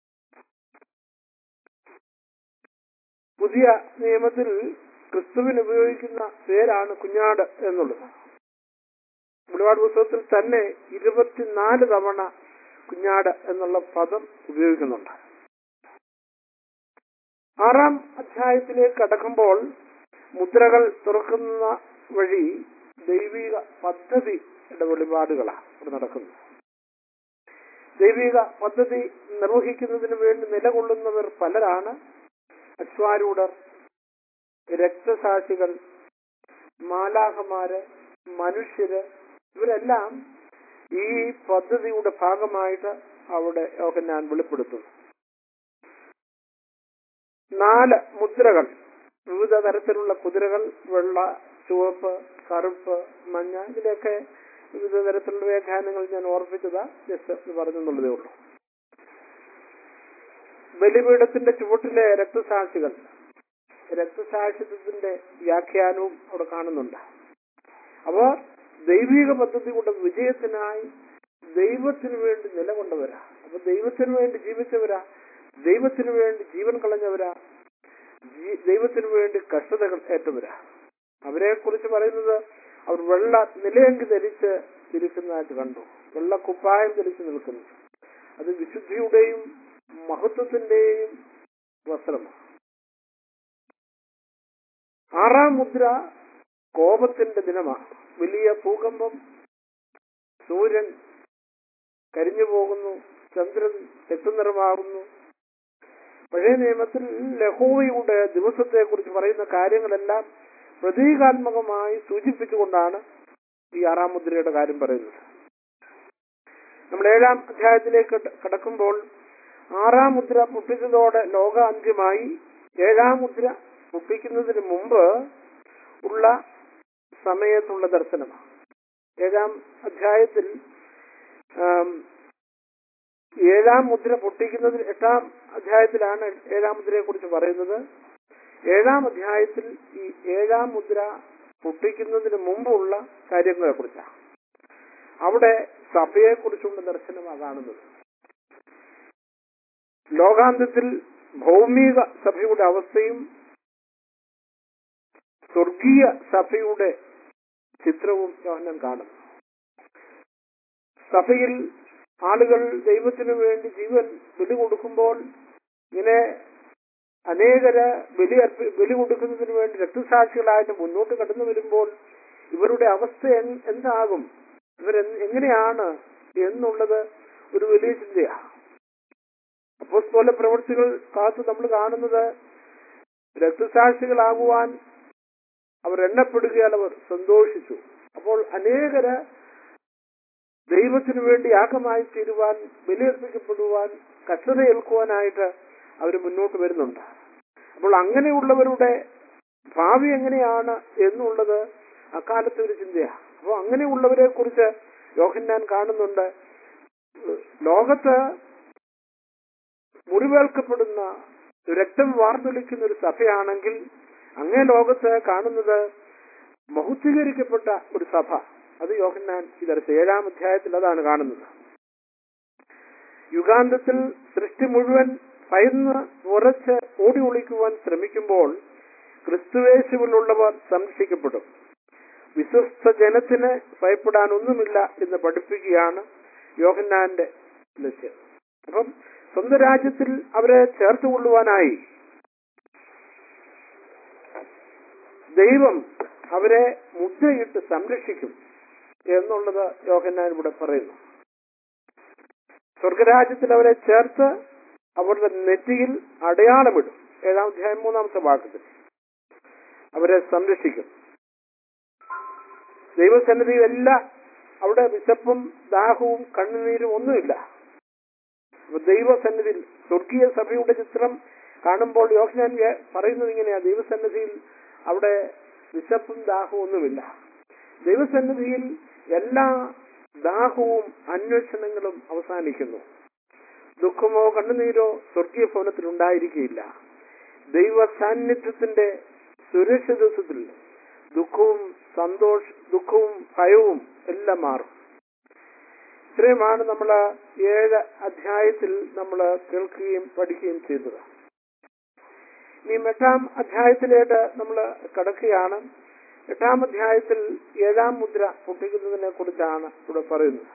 പുതിയ നിയമത്തിൽ ക്രിസ്തുവിന് ഉപയോഗിക്കുന്ന പേരാണ് കുഞ്ഞാട് എന്നുള്ളത് വെളിപാട് പുസ്തകത്തിൽ തന്നെ ഇരുപത്തിനാല് തവണ കുഞ്ഞാട് എന്നുള്ള പദം ഉപയോഗിക്കുന്നുണ്ട് ആറാം അധ്യായത്തിലേക്ക് കടക്കുമ്പോൾ മുദ്രകൾ തുറക്കുന്ന വഴി ദൈവിക പദ്ധതിയുടെ വെളിപാടുകളാണ് ഇവിടെ നടക്കുന്നത് ദൈവിക പദ്ധതി നിർവഹിക്കുന്നതിന് വേണ്ടി നിലകൊള്ളുന്നവർ പലരാണ് അശ്വാരൂഢർ രക്തസാക്ഷികൾ മാലാഹമാര് മനുഷ്യര് ഇവരെല്ലാം ഈ പദ്ധതിയുടെ ഭാഗമായിട്ട് അവിടെ യോഹന്നാൻ വെളിപ്പെടുത്തുന്നു നാല് മുദ്രകൾ വിവിധ തരത്തിലുള്ള കുതിരകൾ വെള്ള ചുവപ്പ് കറുപ്പ് മഞ്ഞ ഇതിലൊക്കെ വിവിധ തരത്തിലുള്ള വ്യാഖ്യാനങ്ങൾ ഞാൻ ഓർപ്പിച്ചതാ ജസ്റ്റ് എന്ന് പറഞ്ഞെന്നുള്ളതേ ഉള്ളൂ ബലിപീഠത്തിന്റെ ചുവട്ടിലെ രക്തസാക്ഷികൾ രക്തസാക്ഷിത്വത്തിന്റെ വ്യാഖ്യാനവും അവിടെ കാണുന്നുണ്ട് അവർ ദൈവിക പദ്ധതിയുടെ വിജയത്തിനായി ദൈവത്തിനു വേണ്ടി നിലകൊണ്ടവരാ അപ്പൊ ദൈവത്തിനു വേണ്ടി ജീവിച്ചവരാ ദൈവത്തിനു വേണ്ടി ജീവൻ കളഞ്ഞവരാ ജീ- ദൈവത്തിനു വേണ്ടി കഷ്ടതകൾ ഏറ്റവരാ അവരെ കുറിച്ച് പറയുന്നത് അവർ വെള്ള നിലയങ്കി ധരിച്ച് ഇരിക്കുന്നതായിട്ട് കണ്ടു വെള്ള കുപ്പായം ധരിച്ച് നിൽക്കുന്നു അത് വിശുദ്ധിയുടെയും മഹത്വത്തിന്റെയും വസ്ത്രമാണ് ആറാം മുദ്ര കോപത്തിന്റെ ദിനമാണ് വലിയ ഭൂകമ്പം സൂര്യൻ കരിഞ്ഞു പോകുന്നു ചന്ദ്രൻ രക്തനിറമാകുന്നു പഴയ നിയമത്തിൽ ലഹോവയുടെ ദിവസത്തെ കുറിച്ച് പറയുന്ന കാര്യങ്ങളെല്ലാം പ്രതീകാത്മകമായി സൂചിപ്പിച്ചുകൊണ്ടാണ് ഈ ആറാം മുദ്രയുടെ കാര്യം പറയുന്നത് നമ്മൾ ഏഴാം അധ്യായത്തിലേക്ക് കട- കടക്കുമ്പോൾ ആറാം മുദ്ര പൊട്ടിച്ചതോടെ ലോക അന്ത്യമായി ഏഴാം മുദ്ര പൊട്ടിക്കുന്നതിന് മുമ്പ് ഉള്ള സമയത്തുള്ള ദർശനമാണ് ഏഴാം അധ്യായത്തിൽ ആം, ഏഴാം മുദ്ര പൊട്ടിക്കുന്നതിന് എട്ടാം അധ്യായത്തിലാണ് ഏഴാം മുദ്രയെ കുറിച്ച് പറയുന്നത് ഏഴാം അധ്യായത്തിൽ ഈ ഏഴാം മുദ്ര പൊട്ടിക്കുന്നതിന് മുമ്പുള്ള കാര്യങ്ങളെ കുറിച്ചാണ് അവിടെ സഭയെ കുറിച്ചുള്ള ദർശനമാണ് കാണുന്നത് ലോകാന്ത്യത്തിൽ ഭൗമിക സഭയുടെ അവസ്ഥയും സ്വർഗീയ സഭയുടെ ചിത്രവും യോഹന്നാൻ കാണുന്നു സഭയിൽ ആളുകൾ ദൈവത്തിനു വേണ്ടി ജീവൻ ബലി കൊടുക്കുമ്പോൾ ഇങ്ങനെ അനേകര് ബലി അർപ്പി ബലി കൊടുക്കുന്നതിന് വേണ്ടി രക്തസാക്ഷികളായിട്ട് മുന്നോട്ട് കടന്നു വരുമ്പോൾ ഇവരുടെ അവസ്ഥ എൻ- എന്താകും ഇവർ എങ്ങനെയാണ് എന്നുള്ളത് ഒരു വലിയ ചിന്തയാണ് അപ്പോസ്തോല പ്രവൃത്തികൾ കാത്തു നമ്മൾ കാണുന്നത് രക്തസാക്ഷികളാകുവാൻ അവർ എണ്ണപ്പെടുകയാൽ അവർ സന്തോഷിച്ചു അപ്പോൾ അനേകര് ദൈവത്തിനു വേണ്ടി യാഗമായി തീരുവാൻ ബലിയർപ്പിക്കപ്പെടുവാൻ കഷ്ടത ഏൽക്കുവാനായിട്ട് അവർ മുന്നോട്ട് വരുന്നുണ്ട് അപ്പോൾ അങ്ങനെയുള്ളവരുടെ ഭാവി എങ്ങനെയാണ് എന്നുള്ളത് അക്കാലത്തെ ഒരു ചിന്തയാണ് അപ്പോൾ അങ്ങനെയുള്ളവരെ കുറിച്ച് യോഹന്നാൻ കാണുന്നുണ്ട് ലോകത്ത് മുറിവേൽക്കപ്പെടുന്ന രക്തം വാർന്നൊലിക്കുന്ന ഒരു സഭയാണെങ്കിൽ അങ്ങേ ലോകത്ത് കാണുന്നത് മഹുദ്ധീകരിക്കപ്പെട്ട ഒരു സഭ അത് യോഹന്നാൻ ഇതരത്ത് ഏഴാം അധ്യായത്തിൽ അതാണ് കാണുന്നത് യുഗാന്തത്തിൽ സൃഷ്ടി മുഴുവൻ ഭയന്ന് ഉറച്ച് ഓടി ഒളിക്കുവാൻ ശ്രമിക്കുമ്പോൾ ക്രിസ്തുവേശുവിലുള്ളവർ സംരക്ഷിക്കപ്പെടും വിശ്വസ്ത ജനത്തിന് ഭയപ്പെടാൻ ഒന്നുമില്ല എന്ന് പഠിപ്പിക്കുകയാണ് യോഹന്നാന്റെ ലക്ഷ്യം അപ്പം സ്വന്തം രാജ്യത്തിൽ അവരെ ചേർത്തുകൊള്ളുവാനായി ദൈവം അവരെ മുദ്രയിട്ട് സംരക്ഷിക്കും എന്നുള്ളത് യോഹന്നാൻ ഇവിടെ പറയുന്നു സ്വർഗരാജ്യത്തിൽ അവരെ ചേർത്ത് അവരുടെ നെറ്റിയിൽ അടയാളമിടും ഏഴാം അധ്യായം മൂന്നാമത്തെ വാക്കത്തിൽ അവരെ സംരക്ഷിക്കും ദൈവസന്നിധിയിലല്ല അവിടെ വിശപ്പും ദാഹവും കണ്ണുനീരും ഒന്നുമില്ല അപ്പൊ ദൈവസന്നിധിയിൽ സ്വർഗീയ സഭയുടെ ചിത്രം കാണുമ്പോൾ യോഹനാൻ വ്യ- പറയുന്നത് ഇങ്ങനെയാ ദൈവസന്നിധിയിൽ അവിടെ വിശപ്പും ദാഹവും ഒന്നുമില്ല ദൈവസന്നിധിയിൽ എല്ലാ ദാഹവും അന്വേഷണങ്ങളും അവസാനിക്കുന്നു ദുഃഖമോ കണ്ണുനീരോ സ്വർഗീയ ഭവനത്തിൽ ഉണ്ടായിരിക്കുകയില്ല ദൈവ സാന്നിധ്യത്തിന്റെ സുരക്ഷിതത്വത്തിൽ ദുഃഖവും സന്തോഷ ദുഃഖവും ഭയവും എല്ലാം മാറും ഇത്രയുമാണ് നമ്മൾ ഏഴ് അധ്യായത്തിൽ നമ്മൾ കേൾക്കുകയും പഠിക്കുകയും ചെയ്തത് ഇനി എട്ടാം അധ്യായത്തിലേക്ക് നമ്മൾ കടക്കുകയാണ് എട്ടാം അധ്യായത്തിൽ ഏഴാം മുദ്ര പൊട്ടിക്കുന്നതിനെ കുറിച്ചാണ് ഇവിടെ പറയുന്നത്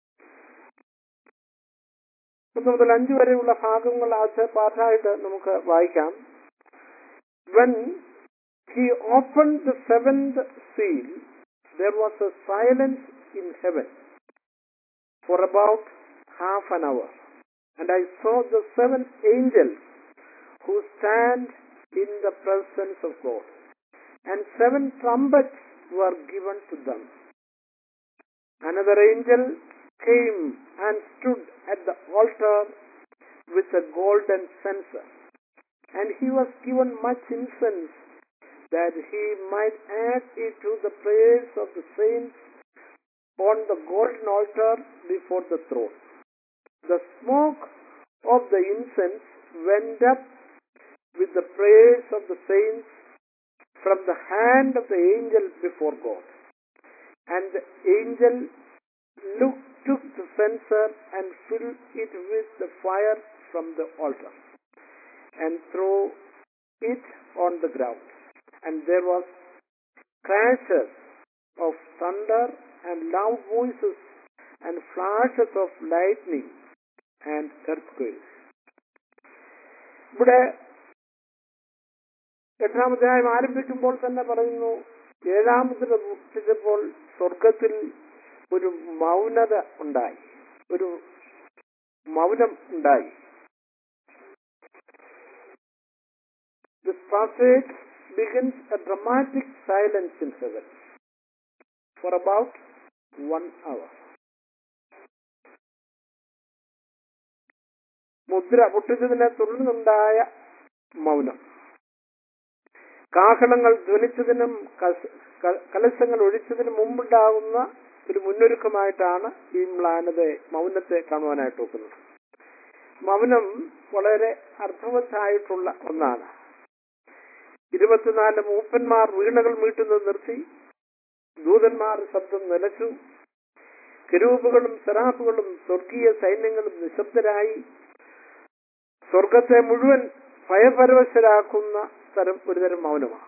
ഒന്ന് മുതൽ അഞ്ച് വരെയുള്ള ഭാഗങ്ങൾ ആദ്യത്തെ പാഠമായിട്ട് നമുക്ക് വായിക്കാം when he opened the seventh seal, there was a silence in heaven for about half an hour. And I saw the seven angels who stand in the presence of God. And seven trumpets were given to them. Another angel came and stood at the altar with a golden censer. And he was given much incense that he might add it to the prayers of the saints on the golden altar before the throne. The smoke of the incense went up with the prayers of the saints from the hand of the angel before God. And the angel look, took the censer and filled it with the fire from the altar and threw it on the ground and there was crashes of thunder and loud voices and flashes of lightning and earthquakes. ഇവിടെ എട്ടാം അധ്യായം ആരംഭിക്കുമ്പോൾ തന്നെ പറയുന്നു ഏഴാമതിൽ മുട്ടിച്ചപ്പോൾ സ്വർഗത്തിൽ ഒരു മൗനത ഉണ്ടായി ഒരു മൗനം ഉണ്ടായി This passage begins a dramatic silence in heaven for about one hour. മുദ്ര പൊട്ടിച്ചതിനെ തുടർന്നുണ്ടായ മൗനം കാഹളങ്ങൾ ധ്വനിച്ചതിനും കസ- ക- കലശങ്ങൾ ഒഴിച്ചതിനും മുമ്പുണ്ടാകുന്ന ഒരു മുന്നൊരുക്കമായിട്ടാണ് ഈ മ്ലാനതെ മൗനത്തെ കാണുവാനായിട്ട് നോക്കുന്നത് മൗനം വളരെ അർത്ഥവത്തായിട്ടുള്ള ഒന്നാണ് ഇരുപത്തിനാല് മൂപ്പന്മാർ വീണകൾ മീട്ടുന്നത് നിർത്തി ദൂതന്മാർ ശബ്ദം നിലച്ചു കെരൂപുകളും സെറാഫുകളും സ്വർഗീയ സൈന്യങ്ങളും നിശബ്ദരായി സ്വർഗത്തെ മുഴുവൻ ഭയപരവശരാക്കുന്ന തരം ഒരുതരം മൗനമാണ്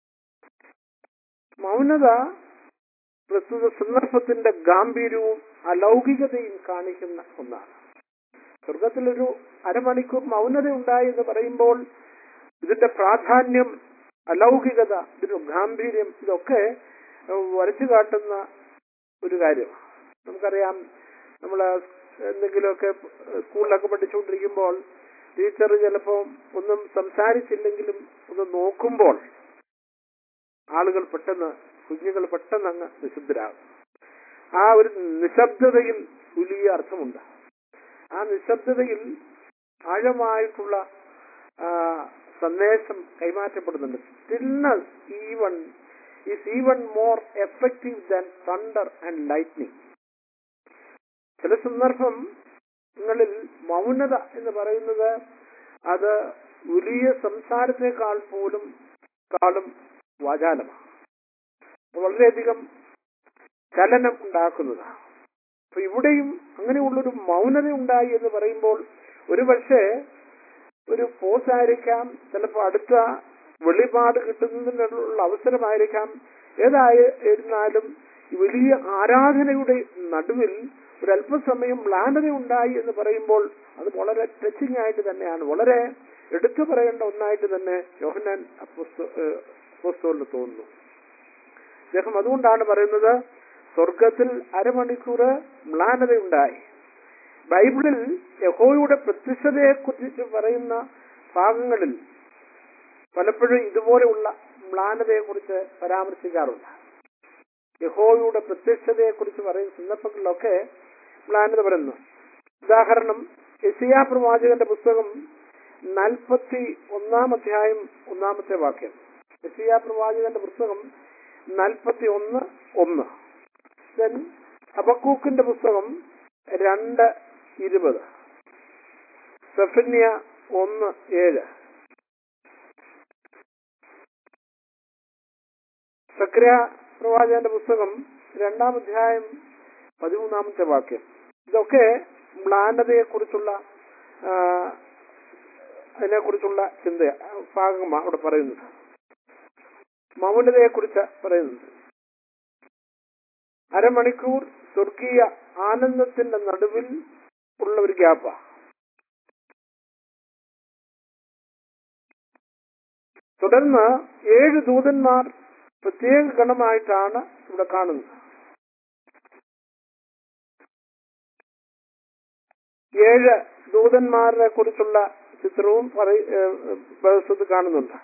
മൗനത പ്രസ്തുത സന്ദർഭത്തിന്റെ ഗാംഭീര്യവും അലൗകികതയും കാണിക്കുന്ന ഒന്നാണ് സ്വർഗത്തിലൊരു അരമണിക്കൂർ മൗനത ഉണ്ടായി എന്ന് പറയുമ്പോൾ ഇതിന്റെ പ്രാധാന്യം അലൗകികത ഇതിന്റെ ഗാംഭീര്യം ഇതൊക്കെ ഏഹ്, വരച്ചു കാട്ടുന്ന ഒരു കാര്യമാണ് നമുക്കറിയാം നമ്മൾ എന്തെങ്കിലുമൊക്കെ സ്കൂളിലൊക്കെ പഠിച്ചുകൊണ്ടിരിക്കുമ്പോൾ ടീച്ചർ ചിലപ്പോൾ ഒന്നും സംസാരിച്ചില്ലെങ്കിലും ഒന്ന് നോക്കുമ്പോൾ ആളുകൾ പെട്ടെന്ന് കുഞ്ഞുങ്ങൾ പെട്ടെന്ന് അങ്ങ് നിശബ്ദരാകും ആ ഒരു നിശബ്ദതയിൽ വലിയ അർത്ഥമുണ്ട് ആ നിശബ്ദതയിൽ ആഴമായിട്ടുള്ള ആ, സന്ദേശം കൈമാറ്റപ്പെടുന്നുണ്ട് stillness even is even more effective than thunder and lightning ചില സന്ദർഭങ്ങളിൽ മൗനത എന്ന് പറയുന്നത് അത് വലിയ സംസാരത്തെക്കാൾ പോലും കാളും വാചാലമാണ് വളരെയധികം ചലനം ഉണ്ടാക്കുന്നതാണ് അപ്പൊ ഇവിടെയും അങ്ങനെയുള്ളൊരു മൗനത ഉണ്ടായി എന്ന് പറയുമ്പോൾ ഒരു പക്ഷേ ഒരു പോസ് ആയിരിക്കാം ചിലപ്പോൾ അടുത്ത വെളിപാട് കിട്ടുന്നതിനുള്ള അവസരമായിരിക്കാം ഏതായിരുന്നാലും ഈ വലിയ ആരാധനയുടെ നടുവിൽ ഒരു അല്പസമയം മ്ലാനത ഉണ്ടായി എന്ന് പറയുമ്പോൾ അത് വളരെ ടച്ചിങ് ആയിട്ട് തന്നെയാണ് വളരെ എടുത്തു പറയേണ്ട ഒന്നായിട്ട് തന്നെ യോഹന്നാൻ അപ്പോസ്തോലിന് തോന്നുന്നു അദ്ദേഹം അതുകൊണ്ടാണ് പറയുന്നത് സ്വർഗത്തിൽ അരമണിക്കൂർ മ്ലാനതയുണ്ടായി ബൈബിളിൽ യഹോയുടെ പ്രത്യക്ഷതയെ കുറിച്ച് പറയുന്ന ഭാഗങ്ങളിൽ പലപ്പോഴും ഇതുപോലെയുള്ള മ്ലാനതയെ കുറിച്ച് പരാമർശിക്കാറുണ്ട് യഹോയുടെ പ്രത്യക്ഷതയെ കുറിച്ച് പറയുന്ന സന്ദർഭങ്ങളിലൊക്കെ മ്ലാനത പറയുന്നു ഉദാഹരണം യസിയാ പ്രവാചകന്റെ പുസ്തകം നാൽപ്പത്തി ഒന്നാം അധ്യായം ഒന്നാമത്തെ വാക്യം യസിയാ പ്രവാചകന്റെ പുസ്തകം നാൽപ്പത്തി ഒന്ന് ഒന്ന് ദെൻ അബക്കൂക്കിന്റെ പുസ്തകം രണ്ട് ഇരുപത് സെഫന്യ ഒന്ന് ഏഴ് സക്രിയ പ്രവാചകന്റെ പുസ്തകം രണ്ടാം അധ്യായം പതിമൂന്നാമത്തെ വാക്യം ഇതൊക്കെ മ്ലാനതയെ കുറിച്ചുള്ള അതിനെക്കുറിച്ചുള്ള ചിന്ത ഭാഗമാണ് അവിടെ പറയുന്നത് മൗനതയെ കുറിച്ച് പറയുന്നുണ്ട് അരമണിക്കൂർ സ്വർഗീയ ആനന്ദത്തിന്റെ നടുവിൽ ഉള്ള ഒരു ഗ്യാപ്പ തുടർന്ന് ഏഴ് ദൂതന്മാർ പ്രത്യേക ഗണമായിട്ടാണ് ഇവിടെ കാണുന്നത് ഏഴ് ദൂതന്മാരെ കുറിച്ചുള്ള ചിത്രവും പറയ കാണുന്നുണ്ട്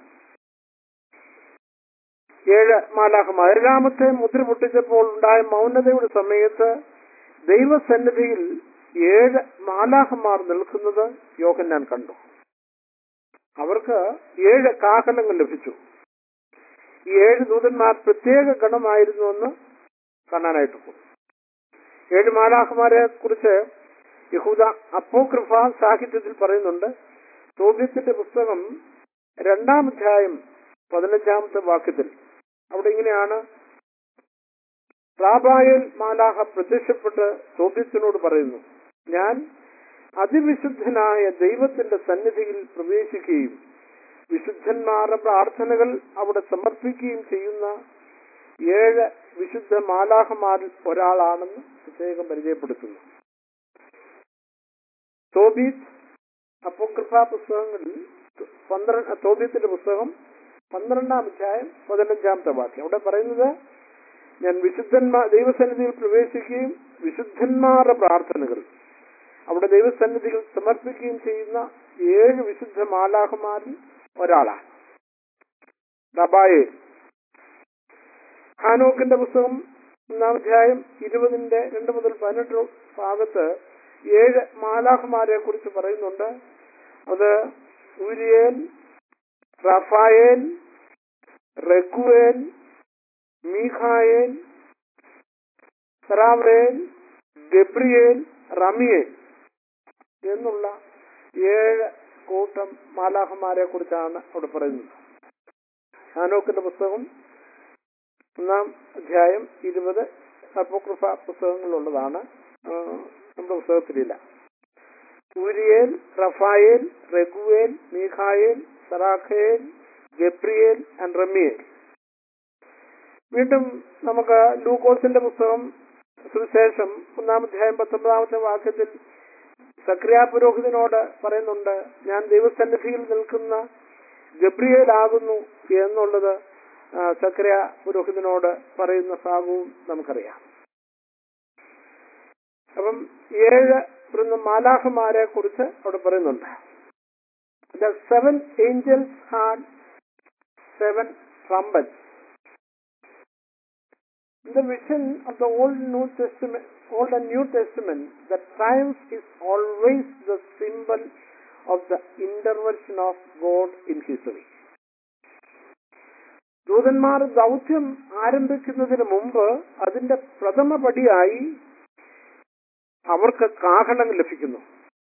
ഏഴ് മാലാഹമാർ ഏഴാമത്തെ മുദ്ര പൊട്ടിച്ചപ്പോൾ ഉണ്ടായ മൗനതയുടെ സമയത്ത് ദൈവസന്നിധിയിൽ ഏഴ് മാലാഹമാർ നിൽക്കുന്നത് യോഹന്നാൻ കണ്ടു അവർക്ക് ഏഴ് കാഹലങ്ങൾ ലഭിച്ചു ഈ ഏഴ് ദൂതന്മാർ പ്രത്യേക ഗണമായിരുന്നുവെന്ന് കാണാനായിട്ട് പോകും ഏഴ് മാലാഹമാരെ കുറിച്ച് യഹൂദ അപ്പോക്രിഫ സാഹിത്യത്തിൽ പറയുന്നുണ്ട് തോബ്യത്തിന്റെ പുസ്തകം രണ്ടാം അധ്യായം പതിനഞ്ചാമത്തെ വാക്യത്തിൽ അവിടെ ഇങ്ങനെയാണ് റാബായൽ മാലാഹ പ്രത്യക്ഷപ്പെട്ട് തോബ്യത്തിനോട് പറയുന്നു ഞാൻ അതിവിശുദ്ധനായ ദൈവത്തിന്റെ സന്നിധിയിൽ പ്രവേശിക്കുകയും വിശുദ്ധന്മാരുടെ പ്രാർത്ഥനകൾ അവിടെ സമർപ്പിക്കുകയും ചെയ്യുന്ന ഏഴ് വിശുദ്ധ മാലാഹമാരിൽ ഒരാളാണെന്ന് പ്രത്യേകം പരിചയപ്പെടുത്തുന്നു തോബീത്ത് അപ്പോകൃഫ പുസ്തകങ്ങളിൽ പന്ത്രണ്ട് തോബീത്തിന്റെ പുസ്തകം പന്ത്രണ്ടാം അധ്യായം പതിനഞ്ചാമത്തെ വാക്യം അവിടെ പറയുന്നത് ഞാൻ വിശുദ്ധന്മാർ ദൈവസന്നിധിയിൽ പ്രവേശിക്കുകയും വിശുദ്ധന്മാരുടെ പ്രാർത്ഥനകൾ അവിടെ ദൈവസന്നിധിയിൽ സമർപ്പിക്കുകയും ചെയ്യുന്ന ഏഴ് വിശുദ്ധ മാലാഹമാരിൽ ഒരാളാണ് റബായേൽ ഹാനോക്കിന്റെ പുസ്തകം ഒന്നാം അധ്യായം ഇരുപതിന്റെ രണ്ട് മുതൽ പതിനെട്ട് ഭാഗത്ത് ഏഴ് മാലാഹമാരെ കുറിച്ച് പറയുന്നുണ്ട് അത് ഉരിയേൽ റഫായേൽ റെഗുവേൽ മീഖായേൽ സറാവ്രേൽ ഗബ്രിയേൽ റമിയേൽ എന്നുള്ള ഏഴ് കൂട്ടം മാലാഹമാരെ കുറിച്ചാണ് അവിടെ പറയുന്നത് ഹാനോക്കിന്റെ പുസ്തകം ഒന്നാം അധ്യായം ഇരുപത് അപ്പോക്രിഫ പുസ്തകങ്ങളിലുള്ളതാണ് നമ്മുടെ പുസ്തകത്തിലില്ല Uriel Raphael Raguel Michael Saraqael Gabriel and Remiel വീണ്ടും നമുക്ക് ലൂക്കോസിന്റെ പുസ്തകം സുവിശേഷം ഒന്നാം അധ്യായം പത്തൊമ്പതാമത്തെ വാക്യത്തിൽ സക്രിയ പുരോഹിതനോട് പറയുന്നുണ്ട് ഞാൻ ദൈവസന്നിധിയിൽ നിൽക്കുന്ന ഗബ്രിയേലാകുന്നു എന്നുള്ളത് ആ, സക്രിയ പുരോഹിതനോട് പറയുന്ന ഭാഗവും നമുക്കറിയാം അപ്പം ഏഴ് ഇവിടുന്ന് മാലാഹമാരെ കുറിച്ച് അവിടെ പറയുന്നുണ്ട് the seven angels had seven trumpets In the vision of the Old New Testament, Old and New Testament, the triumph is always the symbol of the intervention of God in history. ദൂതന്മാർ ദൗത്യം ആരംഭിക്കുന്നതിന് മുമ്പ് അതിന്റെ പ്രഥമ പടിയായി അവർക്ക് കാഹളം ലഭിക്കുന്നു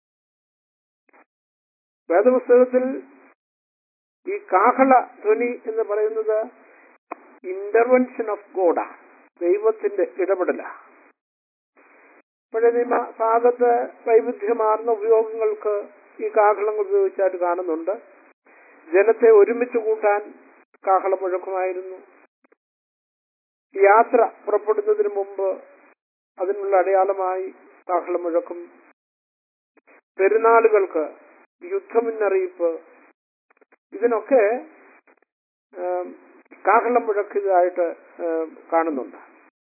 വേദപുസ്തകത്തിൽ ഈ കാഹള ധ്വനി എന്ന് പറയുന്നത് ഇന്റർവെൻഷൻ ഓഫ് ഗോഡാണ് ദൈവത്തിന്റെ ഇടപെടല പഴയ നിയമ ഭാഗത്ത് വൈവിധ്യമാർന്ന ഉപയോഗങ്ങൾക്ക് ഈ കാഹളങ്ങൾ ഉപയോഗിച്ചായിട്ട് കാണുന്നുണ്ട് ജനത്തെ ഒരുമിച്ച് കൂട്ടാൻ കാഹളം മുഴക്കമായിരുന്നു യാത്ര പുറപ്പെടുന്നതിന് മുമ്പ് അതിനുള്ള അടയാളമായി കാഹളം മുഴക്കും പെരുന്നാളുകൾക്ക് യുദ്ധമുന്നറിയിപ്പ് ഇതിനൊക്കെ ഏം, കാഹളം മുഴക്കുന്നതായിട്ട് ഏം, കാണുന്നുണ്ട്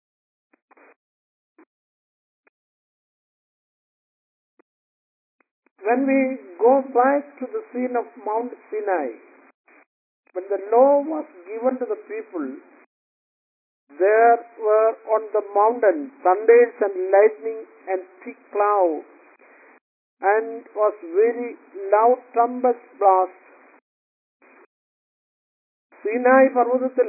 When we go back to the scene of Mount Sinai, when the law was given to the people, there were on the mountain thunders and lightning and thick clouds, and was very loud trumpet blast. സീനായി പർവ്വതത്തിൽ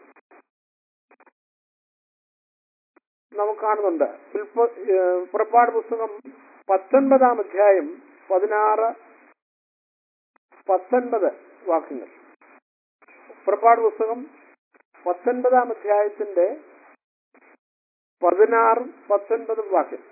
നമുക്ക് കാണുന്നുണ്ട് ഉൽപ്പ- ഏഹ് പുറപ്പാട് പുസ്തകം പത്തൊൻപതാം അധ്യായം പതിനാറ് പത്തൊൻപത് വാക്യങ്ങൾ പുറപ്പാട് പുസ്തകം പത്തൊൻപതാം അധ്യായത്തിന്റെ പതിനാറും പത്തൊൻപതും വാക്യം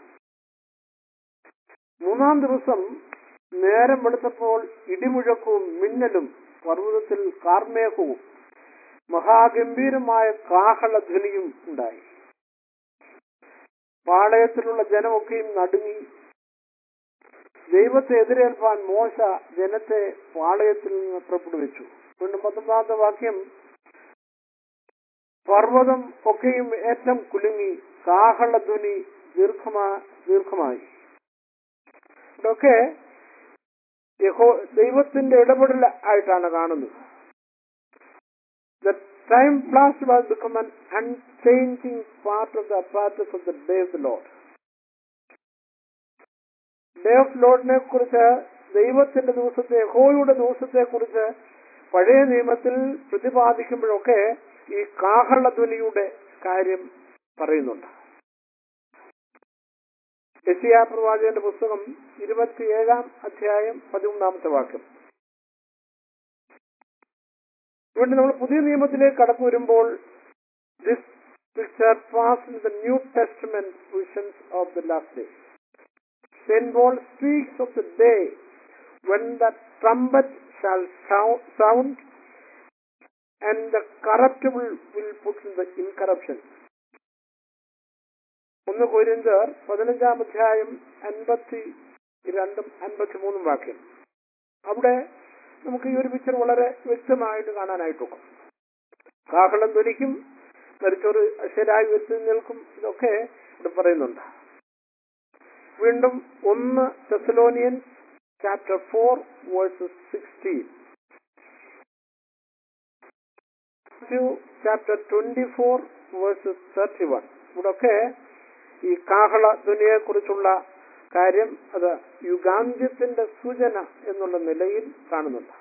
മൂന്നാം ദിവസം നേരം വെളുത്തപ്പോൾ ഇടിമുഴക്കവും മിന്നലും പർവ്വതത്തിൽ കാർമേഘവും മഹാഗംഭീരമായ കാഹളധ്വനിയും ഉണ്ടായി പാളയത്തിലുള്ള ജനമൊക്കെയും നടുങ്ങി ദൈവത്തെ എതിരേൽപ്പാൻ മോശ ജനത്തെ പാളയത്തിൽ നിന്ന് പുറപ്പെടുവിച്ചു വീണ്ടും പത്തൊമ്പതാമത്തെ വാക്യം പർവ്വതം ഒക്കെയും ഏറ്റം കുലുങ്ങി കാഹളധ്വനി ദീർഘമാ ദീർഘമായി ഇതൊക്കെ യഹോ ദൈവത്തിന്റെ ഇടപെടൽ ആയിട്ടാണ് കാണുന്നത് The time blast was become an unchanging part of the apparatus of the day of the Lord. Day of ലോഡിനെ കുറിച്ച് ദൈവത്തിന്റെ ദിവസത്തെ യഹോയുടെ ദിവസത്തെ കുറിച്ച് പഴയ നിയമത്തിൽ പ്രതിപാദിക്കുമ്പോഴൊക്കെ ഈ കാഹളധ്വനിയുടെ കാര്യം പറയുന്നുണ്ട് യശിയാ പ്രവാചകന്റെ പുസ്തകം ഇരുപത്തിയേഴാം അധ്യായം പതിമൂന്നാമത്തെ വാക്യം ഇവിടെ നമ്മൾ പുതിയ നിയമത്തിലേക്ക് കടന്നു വരുമ്പോൾ this picture pass in the New Testament visions of the last day Saint Paul speaks of the day when the trumpet shall sou- sound and the corruptible will put in the incorruption ഒന്ന് കൊരിന്തർ പതിനഞ്ചാം അധ്യായം അൻപത്തി രണ്ടും അൻപത്തി മൂന്നും വാക്യം അവിടെ നമുക്ക് ഈ ഒരു പിക്ചർ വളരെ വ്യക്തമായിട്ട് കാണാനായിട്ടൊക്കും കാഹളം ധ്വനിക്കും മരിച്ചൊരു അശരായി വെച്ച് നിൽക്കും ഇതൊക്കെ ഇവിടെ പറയുന്നുണ്ട് വീണ്ടും ഒന്ന് Thessalonian chapter four verses sixteen chapter twenty four verses thirty one ഇവിടൊക്കെ ഈ കാഹള ധ്വനിയെ കുറിച്ചുള്ള കാര്യം അത് യുഗാന്ത്യത്തിന്റെ സൂചന എന്നുള്ള നിലയിൽ കാണുന്നുണ്ട്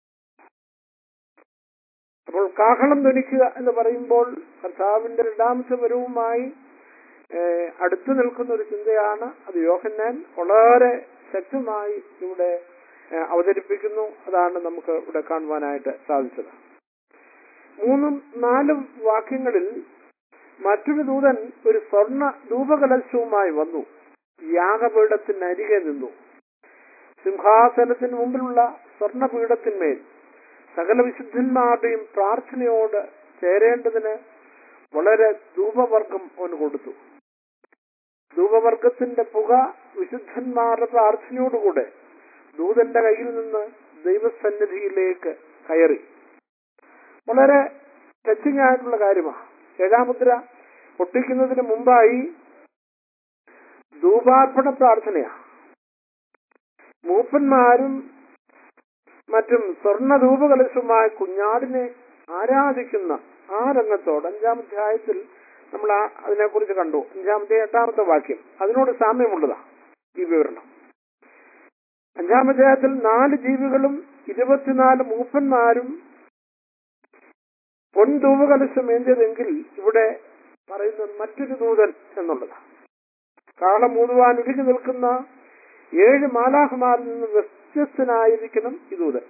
അപ്പോൾ കാഹളം ധ്വനിക്കുക എന്ന് പറയുമ്പോൾ കർത്താവിന്റെ രണ്ടാമത്തെ വരവുമായി ഏഹ്, അടുത്തു നിൽക്കുന്ന ഒരു ചിന്തയാണ് അത് യോഹന്നാൻ വളരെ ശക്തമായി ഇവിടെ ഏഹ്, അവതരിപ്പിക്കുന്നു അതാണ് നമുക്ക് ഇവിടെ കാണുവാനായിട്ട് സാധിച്ചത് മൂന്നും നാലും വാക്യങ്ങളിൽ മറ്റൊരു ദൂതൻ ഒരു സ്വർണ ധൂപകലശവുമായി വന്നു യാഗപീഠത്തിനരികെ നിന്നു സിംഹാസനത്തിന് മുമ്പിലുള്ള സ്വർണപീഠത്തിന്മേൽ സകല വിശുദ്ധന്മാരുടെയും പ്രാർത്ഥനയോട് ചേരേണ്ടതിന് വളരെ ധൂപവർഗം അവന് കൊടുത്തു ധൂപവർഗത്തിന്റെ പുക വിശുദ്ധന്മാരുടെ പ്രാർത്ഥനയോടുകൂടെ ദൂതന്റെ കയ്യിൽ നിന്ന് ദൈവസന്നിധിയിലേക്ക് കയറി വളരെ ടച്ചിങ് ആയിട്ടുള്ള കാര്യമാണ് ഏഴാമുദ്ര പൊട്ടിക്കുന്നതിന് മുമ്പായി ധൂപാർപ്പണ പ്രാർത്ഥനയാണ് മൂപ്പന്മാരും മറ്റും സ്വർണ്ണ ധൂപകലശുമായ കുഞ്ഞാടിനെ ആരാധിക്കുന്ന ആ രംഗത്തോട് അഞ്ചാം അധ്യായത്തിൽ നമ്മൾ ആ അതിനെക്കുറിച്ച് കണ്ടു അഞ്ചാമത്തെ എട്ടാമത്തെ വാക്യം അതിനോട് സാമ്യമുള്ളതാ ഈ വിവരണം അഞ്ചാം അധ്യായത്തിൽ നാല് ജീവികളും ഇരുപത്തിനാല് മൂപ്പന്മാരും പൊൻതൂവകലശം ഏന്തിയതെങ്കിൽ ഇവിടെ പറയുന്ന മറ്റൊരു ദൂതൻ എന്നുള്ളതാണ് കാളം മൂതുവാൻ ഒരുങ്ങി നിൽക്കുന്ന ഏഴ് മാലാഹമാരിൽ നിന്ന് വ്യത്യസ്തനായിരിക്കണം ഈ ദൂതൻ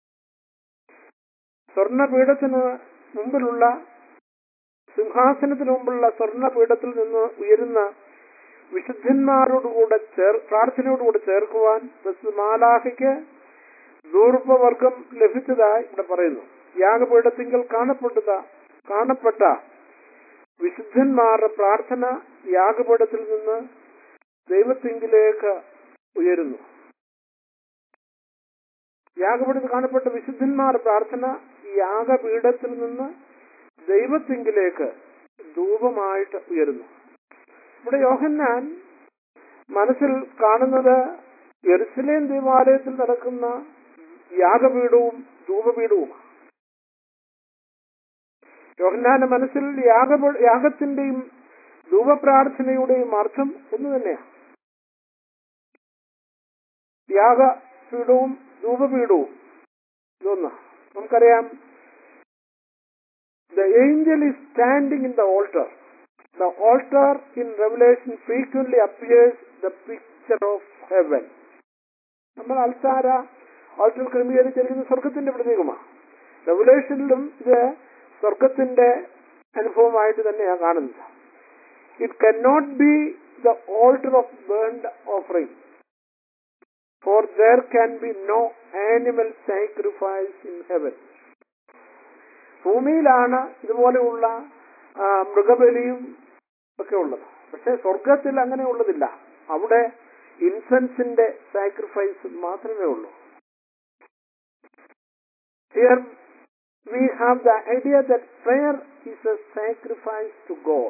സ്വർണപീഠത്തിന് മുമ്പിലുള്ള സിംഹാസനത്തിന് മുമ്പുള്ള സ്വർണപീഠത്തിൽ നിന്ന് ഉയരുന്ന വിശുദ്ധന്മാരോടുകൂടെ ചേർ പ്രാർത്ഥനയോടുകൂടെ ചേർക്കുവാൻ മാലാഹയ്ക്ക് ദൂർപ്പവർഗം ലഭിച്ചതായി ഇവിടെ പറയുന്നു യാഗപീഠത്തിങ്കൽ കാണപ്പെട്ടത കാണപ്പെട്ട വിശുദ്ധന്മാരുടെ പ്രാർത്ഥന യാഗപീഠത്തിൽ നിന്ന് ദൈവത്തിങ്കിലേക്ക് ഉയരുന്നു യാഗപീഠത്തിൽ കാണപ്പെട്ട വിശുദ്ധന്മാരുടെ പ്രാർത്ഥന യാഗപീഠത്തിൽ നിന്ന് ദൈവത്തിങ്കിലേക്ക് ധൂപമായിട്ട് ഉയരുന്നു ഇവിടെ യോഹന്നാൻ മനസ്സിൽ കാണുന്നത് എറുസലേം ദേവാലയത്തിൽ നടക്കുന്ന യാഗപീഠവും ധൂപപീഠവുമാണ് യോഹന്നാന്റെ മനസ്സിൽ യാഗ യാഗത്തിന്റെയും ധൂപപ്രാർത്ഥനയുടെയും അർത്ഥം ഒന്ന് തന്നെയാണ് യാഗപീഠവും ധൂപപീഠവും ഇതൊന്ന് നമുക്കറിയാം the angel is standing in the altar the altar in Revelation frequently appears the picture of heaven നമ്മൾ അൽസാര ഓൾട്ടർ ക്രമീകരിച്ചിരിക്കുന്ന സ്വർഗത്തിന്റെ പ്രതീകമാണ് റെവലേഷനിലും ഇത് സ്വർഗത്തിന്റെ അനുഭവമായിട്ട് തന്നെയാണ് കാണുന്നത് it can not be the altar of burnt offering for there can be no animal sacrifice in heaven ഭൂമിയിലാണ് ഇതുപോലെയുള്ള ആ, മൃഗബലിയും ഒക്കെ ഉള്ളത് പക്ഷെ സ്വർഗത്തിൽ അങ്ങനെ ഉള്ളതില്ല അവിടെ ഇൻസെൻസിന്റെ സാക്രിഫൈസ് മാത്രമേ ഉള്ളൂ here we have the idea that prayer is a sacrifice to God.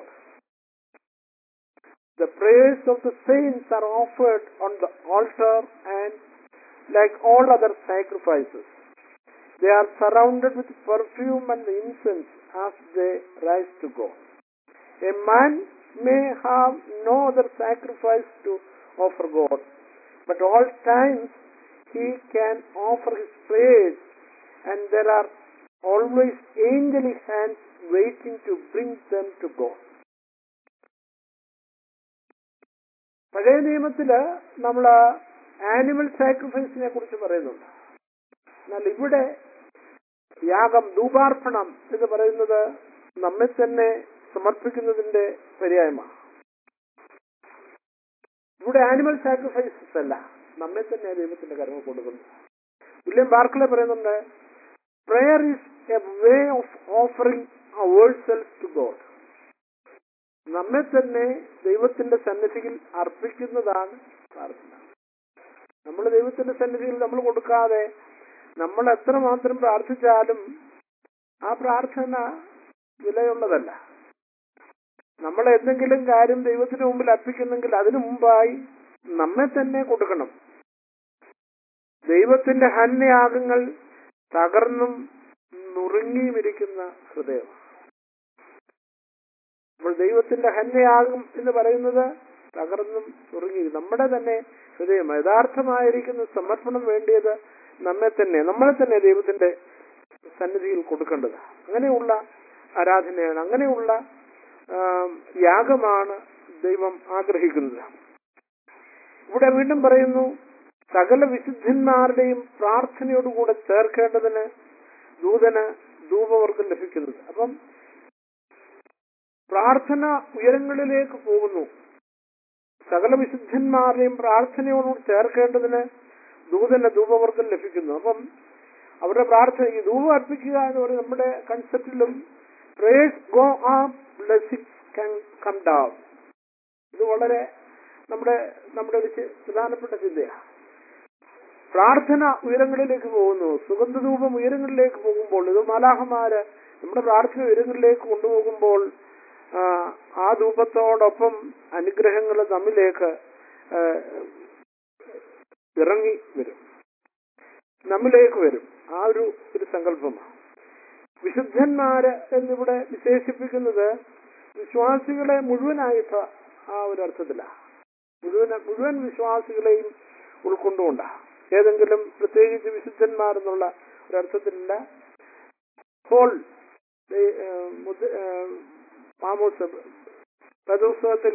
The prayers of the saints are offered on the altar and like all other sacrifices. They are surrounded with perfume and incense as they rise to God. A man may have no other sacrifice to offer God, but all times he can offer his prayers and there are always angelic hands waiting to bring them to God. പഴയ നിയമത്തില് നമ്മൾ animal സാക്രിഫൈസിനെ കുറിച്ച് പറയുന്നുണ്ട് എന്നാൽ ഇവിടെ യാഗം ധൂപാർപ്പണം എന്ന് പറയുന്നത് നമ്മെ തന്നെ സമർപ്പിക്കുന്നതിന്റെ പര്യായമാണ് ഇവിടെ ആനിമൽ സാക്രിഫൈസസ് അല്ല നമ്മെ തന്നെ ദൈവത്തിന്റെ കരങ്ങൾ കൊടുക്കുന്നു വില്യം ബാർക്കലെ പറയുന്നുണ്ട് prayer is a way of offering ourselves to God. നമ്മെ തന്നെ ദൈവത്തിന്റെ സന്നിധിയിൽ അർപ്പിക്കുന്നതാണ് പ്രാർത്ഥന നമ്മൾ ദൈവത്തിന്റെ സന്നിധിയിൽ നമ്മൾ കൊടുക്കാതെ നമ്മൾ എത്രമാത്രം പ്രാർത്ഥിച്ചാലും ആ പ്രാർത്ഥന വിലയുള്ളതല്ല നമ്മൾ എന്തെങ്കിലും കാര്യം ദൈവത്തിന് മുമ്പിൽ അർപ്പിക്കുന്നെങ്കിൽ അതിനു മുമ്പായി നമ്മെ തന്നെ കൊടുക്കണം ദൈവത്തിന്റെ ഹന്യയാഗങ്ങൾ തകർന്നും നുറുങ്ങിയുമിരിക്കുന്ന ഹൃദയം അപ്പോൾ ദൈവത്തിന്റെ ഹന്യയാകും എന്ന് പറയുന്നത് തകർന്നും നുറുങ്ങി നമ്മുടെ തന്നെ ഹൃദയം യഥാർത്ഥമായിരിക്കുന്ന സമർപ്പണം വേണ്ടിയത് നമ്മെ തന്നെ നമ്മളെ തന്നെ ദൈവത്തിന്റെ സന്നിധിയിൽ കൊടുക്കേണ്ടത് അങ്ങനെയുള്ള ആരാധനയാണ് അങ്ങനെയുള്ള ആ, യാഗമാണ് ദൈവം ആഗ്രഹിക്കുന്നത് ഇവിടെ വീണ്ടും പറയുന്നു സകല വിശുദ്ധന്മാരുടെയും പ്രാർത്ഥനയോടുകൂടെ ചേർക്കേണ്ടതിന് ദൂതന് ധൂപവർഗം ലഭിക്കുന്നത് അപ്പം പ്രാർത്ഥന ഉയരങ്ങളിലേക്ക് പോകുന്നു സകല വിശുദ്ധന്മാരുടെയും പ്രാർത്ഥനയോടുകൂടി ചേർക്കേണ്ടതിന് ദൂതന്റെ ധൂപവർഗം ലഭിക്കുന്നു അപ്പം അവരുടെ പ്രാർത്ഥന ഈ ധൂപം അർപ്പിക്കുക എന്ന് പറയുന്നത് നമ്മുടെ കൺസെപ്റ്റിലും praise go uh blessings can come down ഇത് വളരെ നമ്മുടെ നമ്മുടെ ഒരു ചി- പ്രധാനപ്പെട്ട ചിന്തയാണ് പ്രാർത്ഥന ഉയരങ്ങളിലേക്ക് പോകുന്നു സുഗന്ധധൂപം ഉയരങ്ങളിലേക്ക് പോകുമ്പോൾ ഇത് മാലാഹമാര് നമ്മുടെ പ്രാർത്ഥന ഉയരങ്ങളിലേക്ക് കൊണ്ടുപോകുമ്പോൾ ആ, ആ ധൂപത്തോടൊപ്പം അനുഗ്രഹങ്ങൾ നമ്മിലേക്ക് ആ, ഇറങ്ങി വരും നമ്മിലേക്ക് വരും ആ ഒരു ഒരു സങ്കല്പമാണ് വിശുദ്ധന്മാര് എന്നിവിടെ വിശേഷിപ്പിക്കുന്നത് വിശ്വാസികളെ മുഴുവനായിട്ട് ആ ഒരു അർത്ഥത്തിലാണ് മുഴുവൻ മുഴുവൻ വിശ്വാസികളെയും ഉൾക്കൊണ്ടുകൊണ്ടാണ് ഏതെങ്കിലും പ്രത്യേകിച്ച് വിശുദ്ധന്മാർ എന്നുള്ള ഒരർത്ഥത്തിലല്ല ഹോൾ മാമോസ് പ്രദോത്സവത്തിൽ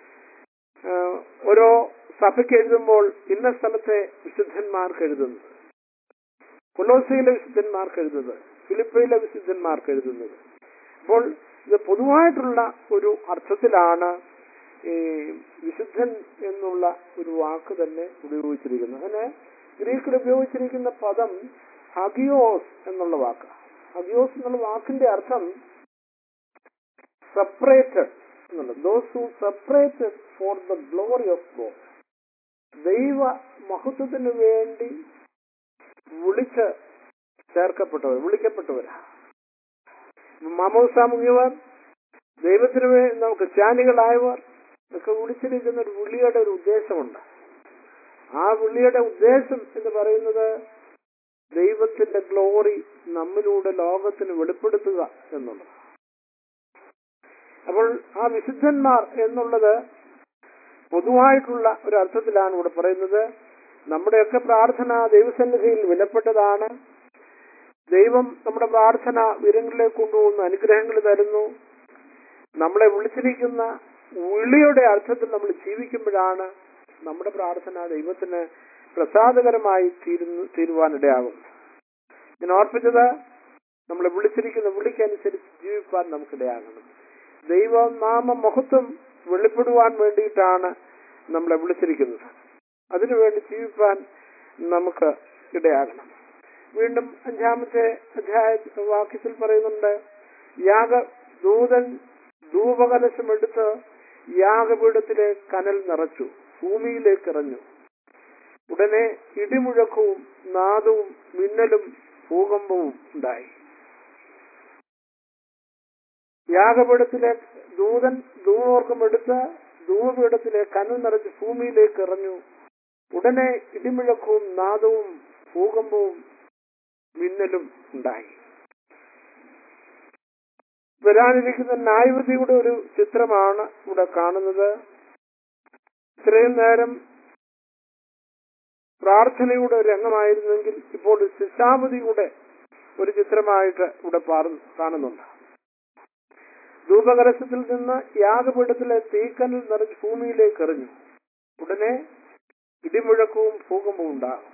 ഓരോ സഭയ്ക്ക് എഴുതുമ്പോൾ ഇന്ന സ്ഥലത്തെ വിശുദ്ധന്മാർക്ക് എഴുതുന്നത് കൊലോസയിലെ വിശുദ്ധന്മാർക്ക് എഴുതുന്നത് ഫിലിപ്പയിലെ വിശുദ്ധന്മാർക്ക് എഴുതുന്നത് അപ്പോൾ ഇത് പൊതുവായിട്ടുള്ള ഒരു അർത്ഥത്തിലാണ് ഈ വിശുദ്ധൻ എന്നുള്ള ഒരു വാക്ക് തന്നെ ഉപയോഗിച്ചിരിക്കുന്നത് അങ്ങനെ ഗ്രീക്കിൽ ഉപയോഗിച്ചിരിക്കുന്ന പദം ഹഗിയോസ് എന്നുള്ള വാക്ക് ഹഗിയോസ് എന്നുള്ള വാക്കിന്റെ അർത്ഥം സെപ്പറേറ്റഡ് എന്നുള്ളത് those who separated for the glory of God ദൈവ മഹത്വത്തിന് വേണ്ടി വിളിച്ച് ചേർക്കപ്പെട്ടവർ വിളിക്കപ്പെട്ടവരാ മാമോസ മുങ്ങിയവർ ദൈവത്തിന് വേണ്ടി നമുക്ക് ക്രിസ്ത്യാനികളായവർ ഒക്കെ വിളിച്ചിരിക്കുന്ന ഒരു വിളിയുടെ ഒരു ഉദ്ദേശമുണ്ട് ആ വിളിയുടെ ഉദ്ദേശം എന്ന് പറയുന്നത് ദൈവത്തിന്റെ ഗ്ലോറി നമ്മിലൂടെ ലോകത്തിന് വെളിപ്പെടുത്തുക എന്നുള്ളത് അപ്പോൾ ആ വിശുദ്ധന്മാർ എന്നുള്ളത് പൊതുവായിട്ടുള്ള ഒരു അർത്ഥത്തിലാണ് ഇവിടെ പറയുന്നത് നമ്മുടെയൊക്കെ പ്രാർത്ഥന ദൈവസന്നിധിയിൽ വിലപ്പെട്ടതാണ് ദൈവം നമ്മുടെ പ്രാർത്ഥന ഉയരങ്ങളിലേക്ക് കൊണ്ടുപോകുന്ന അനുഗ്രഹങ്ങൾ തരുന്നു നമ്മളെ വിളിച്ചിരിക്കുന്ന വിളിയുടെ അർത്ഥത്തിൽ നമ്മൾ ജീവിക്കുമ്പോഴാണ് നമ്മുടെ പ്രാർത്ഥന ദൈവത്തിന് പ്രസാദകരമായി തീരുന്നു തീരുവാനിടയാകും ഞാൻ ഓർപ്പിച്ചത് നമ്മളെ വിളിച്ചിരിക്കുന്ന വിളിക്കനുസരിച്ച് ജീവിക്കാൻ നമുക്കിടയാകണം ദൈവനാമ മഹത്വം വെളിപ്പെടുവാൻ വേണ്ടിയിട്ടാണ് നമ്മളെ വിളിച്ചിരിക്കുന്നത് അതിനുവേണ്ടി ജീവിപ്പാൻ നമുക്ക് ഇടയാകണം വീണ്ടും അഞ്ചാമത്തെ അധ്യായ വാക്യത്തിൽ പറയുന്നുണ്ട് യാഗ ദൂതൻ ധൂപകലശം എടുത്ത് യാഗപീഠത്തിലെ കനൽ നിറച്ചു ഭൂമിയിലേക്ക് എറിഞ്ഞു ഉടനെ ഇടിമുഴക്കവും നാദവും മിന്നലും ഭൂകമ്പവും ഉണ്ടായി യാഗപീഠത്തിലെ ദൂതൻ ധൂമവർഗം എടുത്ത് ധൂമപീഠത്തിലെ കനൽ നിറച്ച് ഭൂമിയിലേക്ക് എറിഞ്ഞു ഉടനെ ഇടിമുഴക്കവും നാദവും ഭൂകമ്പവും മിന്നലും ഉണ്ടായി വരാനിരിക്കുന്ന ന്യായവതിയുടെ ഒരു ചിത്രമാണ് ഇവിടെ കാണുന്നത് ഇത്രയും നേരം പ്രാർത്ഥനയുടെ ഒരു രംഗമായിരുന്നെങ്കിൽ ഇപ്പോൾ ശിക്ഷാപതിയുടെ ഒരു ചിത്രമായിട്ട് ഇവിടെ പാർ- കാണുന്നുണ്ട് ധൂപകലശത്തിൽ നിന്ന് യാഗപീഠത്തിലെ തീക്കനൽ നിറച്ച് ഭൂമിയിലേക്ക് എറിഞ്ഞു ഉടനെ ഇടിമുഴക്കവും ഭൂകമ്പവും ഉണ്ടാകും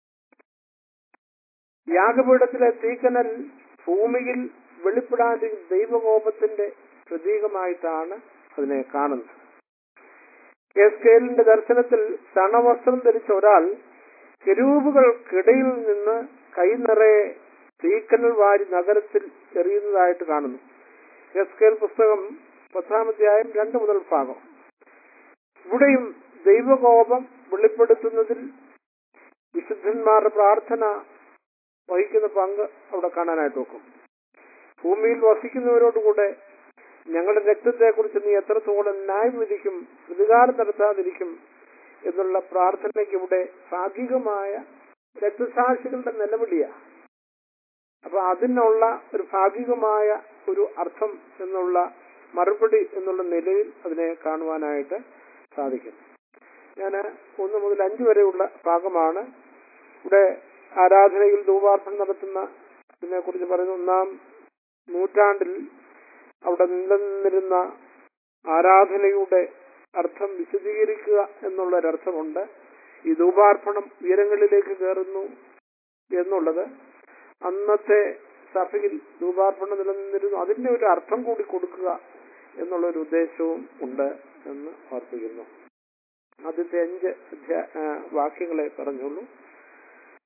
യാഗപീഠത്തിലെ തീക്കനൽ ഭൂമിയിൽ വെളിപ്പെടാതിരിക്കുന്ന ദൈവകോപത്തിന്റെ പ്രതീകമായിട്ടാണ് അതിനെ കാണുന്നത് എസ്കേലിന്റെ ദർശനത്തിൽ ചണവസ്ത്രം ധരിച്ച ഒരാൾ കെരൂപുകൾക്കിടയിൽ നിന്ന് കൈ നിറയെ തീക്കനൽ വാരി നഗരത്തിൽ എറിയുന്നതായിട്ട് കാണുന്നു എസ്കേൽ പുസ്തകം പത്താമധ്യായം രണ്ട് മുതൽ ഭാഗം ഇവിടെയും ദൈവകോപം വെളിപ്പെടുത്തുന്നതിൽ വിശുദ്ധന്മാരുടെ പ്രാർത്ഥന വഹിക്കുന്ന പങ്ക് അവിടെ കാണാനായിട്ട് നോക്കും ഭൂമിയിൽ വസിക്കുന്നവരോടുകൂടെ ഞങ്ങളുടെ രക്തത്തെക്കുറിച്ച് നീ എത്രത്തോളം ന്യായം വിധിക്കും പ്രതികാരം നടത്താതിരിക്കും എന്നുള്ള പ്രാർത്ഥനയ്ക്ക് ഇവിടെ ഭാഗികമായ രക്തസാക്ഷികളുടെ നിലവിളിയാണ് അപ്പൊ അതിനുള്ള ഒരു ഭാഗികമായ ഒരു അർത്ഥം എന്നുള്ള മറുപടി എന്നുള്ള നിലയിൽ അതിനെ കാണുവാനായിട്ട് സാധിക്കും ഞാൻ ഒന്ന് മുതൽ അഞ്ച് വരെയുള്ള ഭാഗമാണ് ഇവിടെ ആരാധനയിൽ ധൂപാർത്ഥം നടത്തുന്ന ഇതിനെ കുറിച്ച് പറയുന്ന ഒന്നാം നൂറ്റാണ്ടിൽ അവിടെ നിലനിന്നിരുന്ന ആരാധനയുടെ അർത്ഥം വിശദീകരിക്കുക എന്നുള്ള ഒരർത്ഥമുണ്ട് ഈ ധൂപാർപ്പണം ഉയരങ്ങളിലേക്ക് കയറുന്നു എന്നുള്ളത് അന്നത്തെ സഭയിൽ ധൂപാർപ്പണം നിലനിന്നിരുന്നു അതിന്റെ ഒരു അർത്ഥം കൂടി കൊടുക്കുക എന്നുള്ള ഒരു ഉദ്ദേശവും ഉണ്ട് എന്ന് ഓർപ്പിക്കുന്നു ആദ്യത്തെ അഞ്ച് അധ്യാ ആ, വാക്യങ്ങളെ പറഞ്ഞുള്ളൂ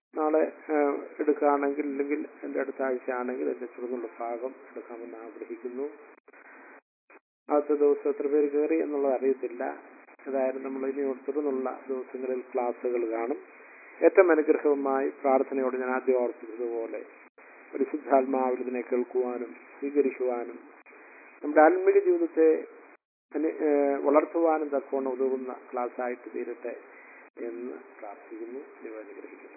നാളെ ഏഹ്, എടുക്കുകയാണെങ്കിൽ അല്ലെങ്കിൽ എൻ്റെ അടുത്ത ആഴ്ച ആണെങ്കിൽ എൻ്റെ തുടർന്നുള്ള ഭാഗം എടുക്കാമെന്ന് ആഗ്രഹിക്കുന്നു ആദ്യത്തെ ദിവസം എത്ര പേര് കയറി എന്നുള്ളത് അറിയത്തില്ല ഏതായാലും നമ്മൾ ഇനി തുടർന്നുള്ള ദിവസങ്ങളിൽ ക്ലാസ്സുകൾ കാണും ഏറ്റവും അനുഗ്രഹവുമായി പ്രാർത്ഥനയോട് ഞാൻ ആദ്യം ഓർപ്പിച്ചതുപോലെ പരിശുദ്ധാത്മാവിൽ ഇതിനെ കേൾക്കുവാനും സ്വീകരിക്കുവാനും നമ്മുടെ ആത്മീക ജീവിതത്തെ അനു- ഏഹ് വളർത്തുവാനും തക്കവണ്ണം ഉതകുന്ന ക്ലാസ് ആയിട്ട് തീരട്ടെ എന്ന് പ്രാർത്ഥിക്കുന്നു ദൈവം അനുഗ്രഹിക്കട്ടെ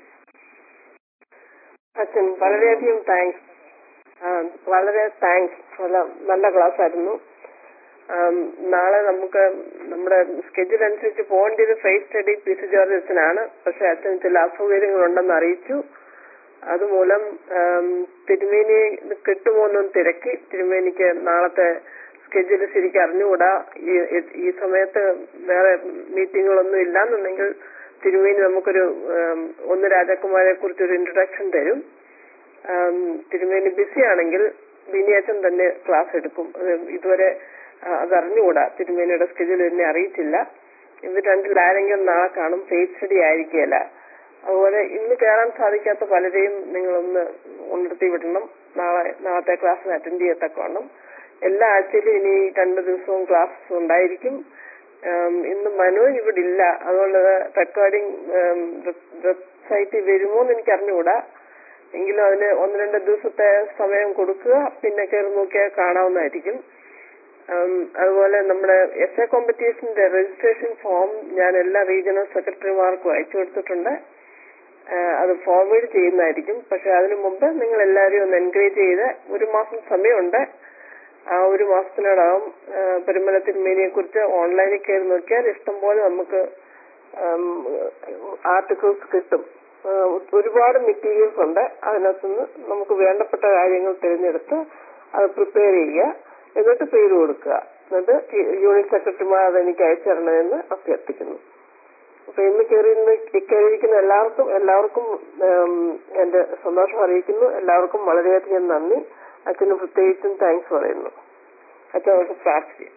അച്ഛൻ വളരെയധികം താങ്ക്സ് വളരെ താങ്ക്സ് നല്ല നല്ല ക്ലാസ് ആയിരുന്നു ആം, നാളെ നമുക്ക് നമ്മുടെ സ്കെഡ്യൂൾ അനുസരിച്ച് പോകേണ്ടത് faith study P C George അച്ഛനാണ് പക്ഷെ അച്ഛൻ ചില അസൗകര്യങ്ങളുണ്ടെന്ന് അറിയിച്ചു അതുമൂലം ആം, തിരുമേനി കിട്ടുമോ എന്നും തിരക്കി തിരുമേനിക്ക് നാളത്തെ സ്കെഡ്യൂൾ ശരിക്കും അറിഞ്ഞുകൂടാ ഈ ഈ സമയത്ത് വേറെ മീറ്റിങ്ങുകളൊന്നും ഇല്ലാന്നുണ്ടെങ്കിൽ തിരുമേനി നമുക്കൊരു ആം, ഒന്ന് രാജകുമാരെ കുറിച്ച് ഒരു ഇൻട്രൊഡക്ഷൻ തരും ആം, തിരുമേനി ബിസി ആണെങ്കിൽ ബിനിയച്ചൻ തന്നെ ക്ലാസ് എടുക്കും അത് ഇതുവരെ ആ, അതറിഞ്ഞുകൂടാ തിരുമേനിയുടെ സ്കെഡ്യൂൾ എന്നെ അറിയിച്ചില്ല ഇവർ രണ്ടിൽ ആരെങ്കിലും നാളെ കാണും ഫേസ് സ്റ്റഡി ആയിരിക്കുകയല്ല അതുപോലെ ഇന്ന് കയറാൻ സാധിക്കാത്ത പലരെയും നിങ്ങളൊന്ന് ഉണർത്തി വിടണം നാളെ നാളത്തെ ക്ലാസ്സിന് അറ്റൻഡ് ചെയ്യത്തക്കവണ്ണം എല്ലാ ആഴ്ചയിലും ഇനി രണ്ട് ദിവസവും ക്ലാസ് ഉണ്ടായിരിക്കും ആം, ഇന്ന് മനു ഇവിടെ ഇല്ല അതുകൊണ്ട് റെക്കോർഡിംഗ് വെബ്സൈറ്റിൽ വരുമോ എന്ന് എനിക്ക് അറിഞ്ഞുകൂടാ എങ്കിലും അതിന് ഒന്ന് രണ്ട് ദിവസത്തെ സമയം കൊടുക്കുക പിന്നെ കയറി നോക്കിയാൽ കാണാവുന്നതായിരിക്കും ഉം, അതുപോലെ നമ്മുടെ എസ് എ കോമ്പറ്റീഷന്റെ രജിസ്ട്രേഷൻ ഫോം ഞാൻ എല്ലാ റീജിയണൽ സെക്രട്ടറിമാർക്കും അയച്ചു കൊടുത്തിട്ടുണ്ട് ആ, അത് ഫോർവേഡ് ചെയ്യുന്നതായിരിക്കും പക്ഷെ അതിനു മുമ്പ് നിങ്ങൾ എല്ലാവരെയും ഒന്ന് എൻകറേജ് ചെയ്ത് ഒരു മാസം സമയമുണ്ട് ആ ഒരു മാസത്തിനോടകം പെരുമല തിരുമേനിയെ കുറിച്ച് ഓൺലൈനിൽ കയറി നോക്കിയാൽ ഇഷ്ടംപോലെ നമുക്ക് ആർട്ടിക്കിൾസ് കിട്ടും ആ, ഒരുപാട് മെറ്റീരിയൽസ് ഉണ്ട് അതിനകത്തുനിന്ന് നമുക്ക് വേണ്ടപ്പെട്ട കാര്യങ്ങൾ തിരഞ്ഞെടുത്ത് അത് പ്രിപ്പയർ ചെയ്യുക എന്നിട്ട് പേര് കൊടുക്കുക എന്നിട്ട് യൂണിറ്റ് സെക്രട്ടറിമാർ അത് എനിക്ക് അയച്ചു തരണമെന്ന് അഭ്യർത്ഥിക്കുന്നു അപ്പൊ ഇന്ന് കയറി ഇന്ന് കയറിയിരിക്കുന്ന എല്ലാവർക്കും എല്ലാവർക്കും ഉം, എന്റെ സന്തോഷം അറിയിക്കുന്നു എല്ലാവർക്കും വളരെയധികം നന്ദി അച്ഛന് പ്രത്യേകിച്ചും താങ്ക്സ് പറയുന്നു അച്ഛൻ നമുക്ക് പ്രാർത്ഥിക്കാം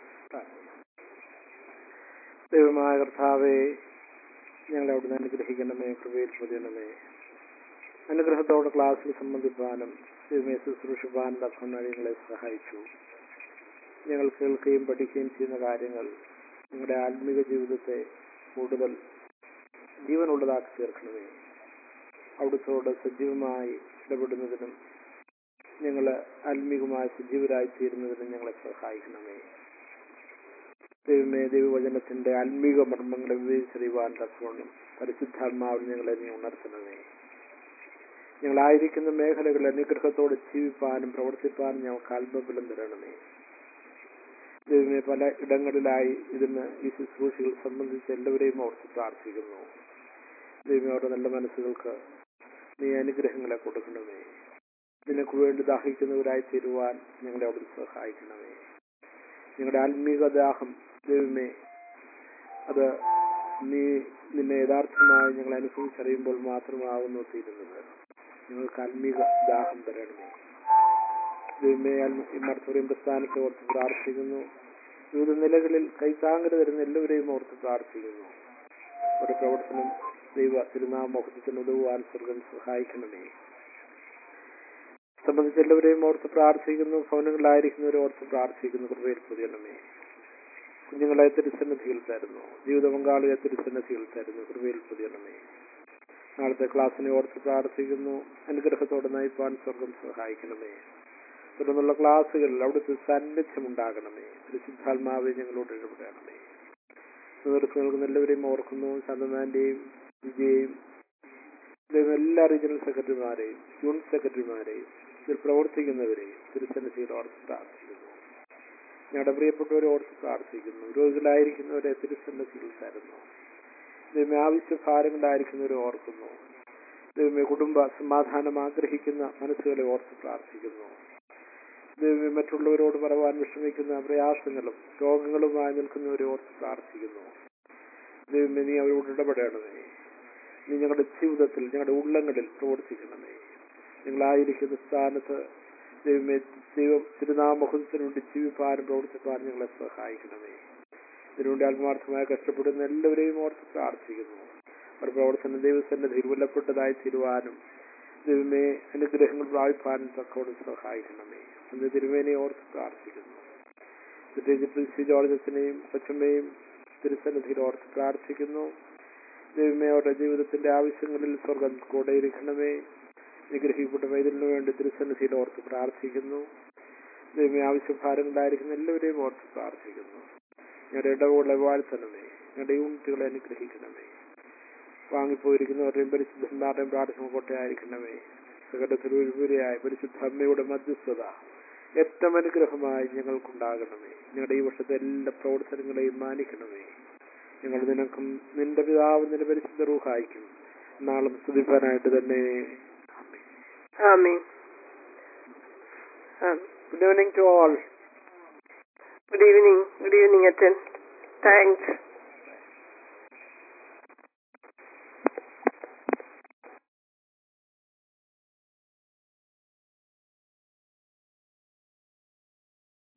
ദൈവമായ കർത്താവെ ഞങ്ങളെ അവിടുന്ന് അനുഗ്രഹിക്കണമേ കൃപയിൽ പൊതിയണമേ അനുഗ്രഹത്തോടെ ക്ലാസ്സിൽ സംബന്ധിപ്പാനും ദൈവമേ ശുശ്രൂഷിപ്പാനും തക്കുന്ന ഞങ്ങളെ സഹായിച്ചു ഞങ്ങൾ കേൾക്കുകയും പഠിക്കുകയും ചെയ്യുന്ന കാര്യങ്ങൾ ഞങ്ങളുടെ ആത്മീക ജീവിതത്തെ കൂടുതൽ ജീവനുള്ളതാക്കി തീർക്കണമേ അവിടുത്തോട് സജീവമായി ഇടപെടുന്നതിനും ഞങ്ങൾ ആത്മീകമായി സജീവരായി തീരുന്നതിനും ഞങ്ങളെ സഹായിക്കണമേ ദൈവമേ ദൈവവചനത്തിന്റെ ആത്മീക മർമ്മങ്ങളെ വിവേചിച്ചറിയുവാൻ തക്കവണ്ണം പരിശുദ്ധാത്മാവിൽ ഞങ്ങളെ നീ ഉണർത്തണമേ ഞങ്ങളായിരിക്കുന്ന മേഖലകളിൽ അനുഗ്രഹത്തോടെ ജീവിപ്പാനും പ്രവർത്തിപ്പാനും ഞങ്ങൾക്ക് ആത്മബലം തരണമേ ദൈവമേ പല ഇടങ്ങളിലായി ഇതിന് ഈ ശുശ്രൂഷകൾ സംബന്ധിച്ച് എല്ലാവരെയും ഓർത്ത് പ്രാർത്ഥിക്കുന്നു ദൈവമേ അവരുടെ നല്ല മനസ്സുകൾക്ക് നീ അനുഗ്രഹങ്ങളെ കൊടുക്കണമേ നിനക്ക് വേണ്ടി ദാഹിക്കുന്നവരായി തീരുവാൻ ഞങ്ങളെ അവിടെ സഹായിക്കണമേ ഞങ്ങളുടെ ആത്മീക ദാഹം ദൈവമേ അത് നീ നിന്നെ യഥാർത്ഥമായി ഞങ്ങൾ അനുഭവിച്ചറിയുമ്പോൾ മാത്രമാകുന്നു തീരുന്നത് ഞങ്ങൾക്ക് ആത്മീക ദാഹം തരണമേ ദൈവമേ ഈ മർത്തവരെയും പ്രസ്ഥാനത്തെ ഓർത്ത് പ്രാർത്ഥിക്കുന്നു വിവിധ നിലകളിൽ കൈത്താങ്ങൽ തരുന്ന എല്ലാവരെയും ഓർത്ത് പ്രാർത്ഥിക്കുന്നു ഒരു പ്രവർത്തനം ദൈവ തിരുനാമോഹത്തിന് ഉതകുവാൻ സ്വർഗം സഹായിക്കണമേ സംബന്ധിച്ച എല്ലാവരെയും ഓർത്ത് പ്രാർത്ഥിക്കുന്നു ഭവനങ്ങളിലായിരിക്കുന്നവരെ ഓർത്ത് പ്രാർത്ഥിക്കുന്നു കൃപയിൽ പുതിയണമേ കുഞ്ഞുങ്ങളെ തിരുസന്നിധിയിൽ തരുന്നു ജീവിത പങ്കാളിയെ തിരുസന്നിധിയിൽ തരുന്നു കൃപയിൽ പുതിയണമേ നാളത്തെ ക്ലാസ്സിനെ ഓർത്ത് പ്രാർത്ഥിക്കുന്നു അനുഗ്രഹത്തോടെ നയിപ്പാൻ സ്വർഗം സഹായിക്കണമേ തുടർന്നുള്ള ക്ലാസ്സുകളിൽ അവിടുത്തെ സാന്നിധ്യം ഉണ്ടാകണമേ പരിശുദ്ധാത്മാവെ ഞങ്ങളോട് ഇടപെടണമേ നേതൃത്വം നൽകുന്ന എല്ലാവരെയും ഓർക്കുന്നു ശാന്തനാന്റെയും വിജയെയും ഇദ്ദേഹം എല്ലാ റീജിയണൽ സെക്രട്ടറിമാരെയും യൂണിറ്റ് സെക്രട്ടറിമാരെയും ഇതിൽ പ്രവർത്തിക്കുന്നവരെയും തിരുസന്നിധിയിൽ ഓർത്ത് പ്രാർത്ഥിക്കുന്നു ഞങ്ങളുടെ പ്രിയപ്പെട്ടവരെ ഓർത്ത് പ്രാർത്ഥിക്കുന്നു രോഗികളായിരിക്കുന്നവരെ തിരുസന്നിധിയിൽ തരുന്നു ദൈവമേ ആവശ്യ ഭാരങ്ങളായിരിക്കുന്നവരെ ഓർക്കുന്നു ദൈവമേ കുടുംബ സമാധാനം ആഗ്രഹിക്കുന്ന മനസ്സുകളെ ഓർത്ത് പ്രാർത്ഥിക്കുന്നു ദൈവമേ മറ്റുള്ളവരോട് പറവാൻ വിഷമിക്കുന്ന പ്രയാസങ്ങളും രോഗങ്ങളുമായി നിൽക്കുന്നവരെ ഓർത്ത് പ്രാർത്ഥിക്കുന്നു ദൈവമേ നീ അവരോട് ഇടപെടണമേ നീ ഞങ്ങളുടെ ജീവിതത്തിൽ ഞങ്ങളുടെ ഉള്ളങ്ങളിൽ പ്രവർത്തിക്കണമേ ഞങ്ങളായിരിക്കുന്ന സ്ഥാനത്ത് ദൈവമേ ദൈവം തിരുനാമഹത്തിന് വേണ്ടി ജീവിപ്പാനും പ്രവർത്തിപ്പാനും ഞങ്ങളെ സഹായിക്കണമേ ഇതിനുവേണ്ടി ആത്മാർത്ഥമായി കഷ്ടപ്പെടുന്ന എല്ലാവരെയും ഓർത്ത് പ്രാർത്ഥിക്കുന്നു ഒരു പ്രവർത്തനം ദൈവസന്നിധിയിൽ വിലപ്പെട്ടതായി തീരുവാനും ദൈവമേ അനുഗ്രഹങ്ങൾ പ്രാപിപ്പാനും തക്കോട് സഹായിക്കണമേ അന്ന് തിരുമേനെ ഓർത്ത് പ്രാർത്ഥിക്കുന്നു പ്രത്യേകിച്ച് പ്രിൻസി ജോർജസിനെയും കൊച്ചമ്മയും തിരുസന്നിധിയിൽ ഓർത്ത് പ്രാർത്ഥിക്കുന്നു ദൈവമേ അവരുടെ ജീവിതത്തിന്റെ ആവശ്യങ്ങളിൽ സ്വർഗം കൂടെ ഇരിക്കണമേ നിഗ്രഹിക്കപ്പെട്ട വൈദ്യുതിനു വേണ്ടി തിരുസന്നിധിയിൽ ഓർത്ത് പ്രാർത്ഥിക്കുന്നു ദൈവമേ ആവശ്യഭാരങ്ങളായിരിക്കുന്ന എല്ലാവരെയും ഓർത്ത് പ്രാർത്ഥിക്കുന്നു ഞങ്ങളുടെ ഇടവുകളെ വാഴ്ത്തണമേ ഞങ്ങളുടെ യൂണിറ്റുകളെ അനുഗ്രഹിക്കണമേ വാങ്ങിപ്പോയിരിക്കുന്നവരുടെയും പരിശുദ്ധന്മാരുടെയും പ്രാർത്ഥന കോട്ടയായിരിക്കണമേ സകലത്തിലൊരുപുരയായ പരിശുദ്ധ അമ്മയുടെ മധ്യസ്ഥത ഏറ്റവും അനുഗ്രഹമായി ഞങ്ങൾക്കുണ്ടാകണമേ ഞങ്ങളുടെ ഈ വർഷത്തെ എല്ലാ പ്രവർത്തനങ്ങളെയും മാനിക്കണമേ ഞങ്ങൾ നിനക്കും നിന്റെ പിതാവ് നിന്റെ പരിശുദ്ധ റൂഹായിക്കും നാളും സ്തുതിപ്പാനായിട്ട് തന്നെ ആമീൻ good evening to all good evening good evening അച്ഛൻ താങ്ക്സ്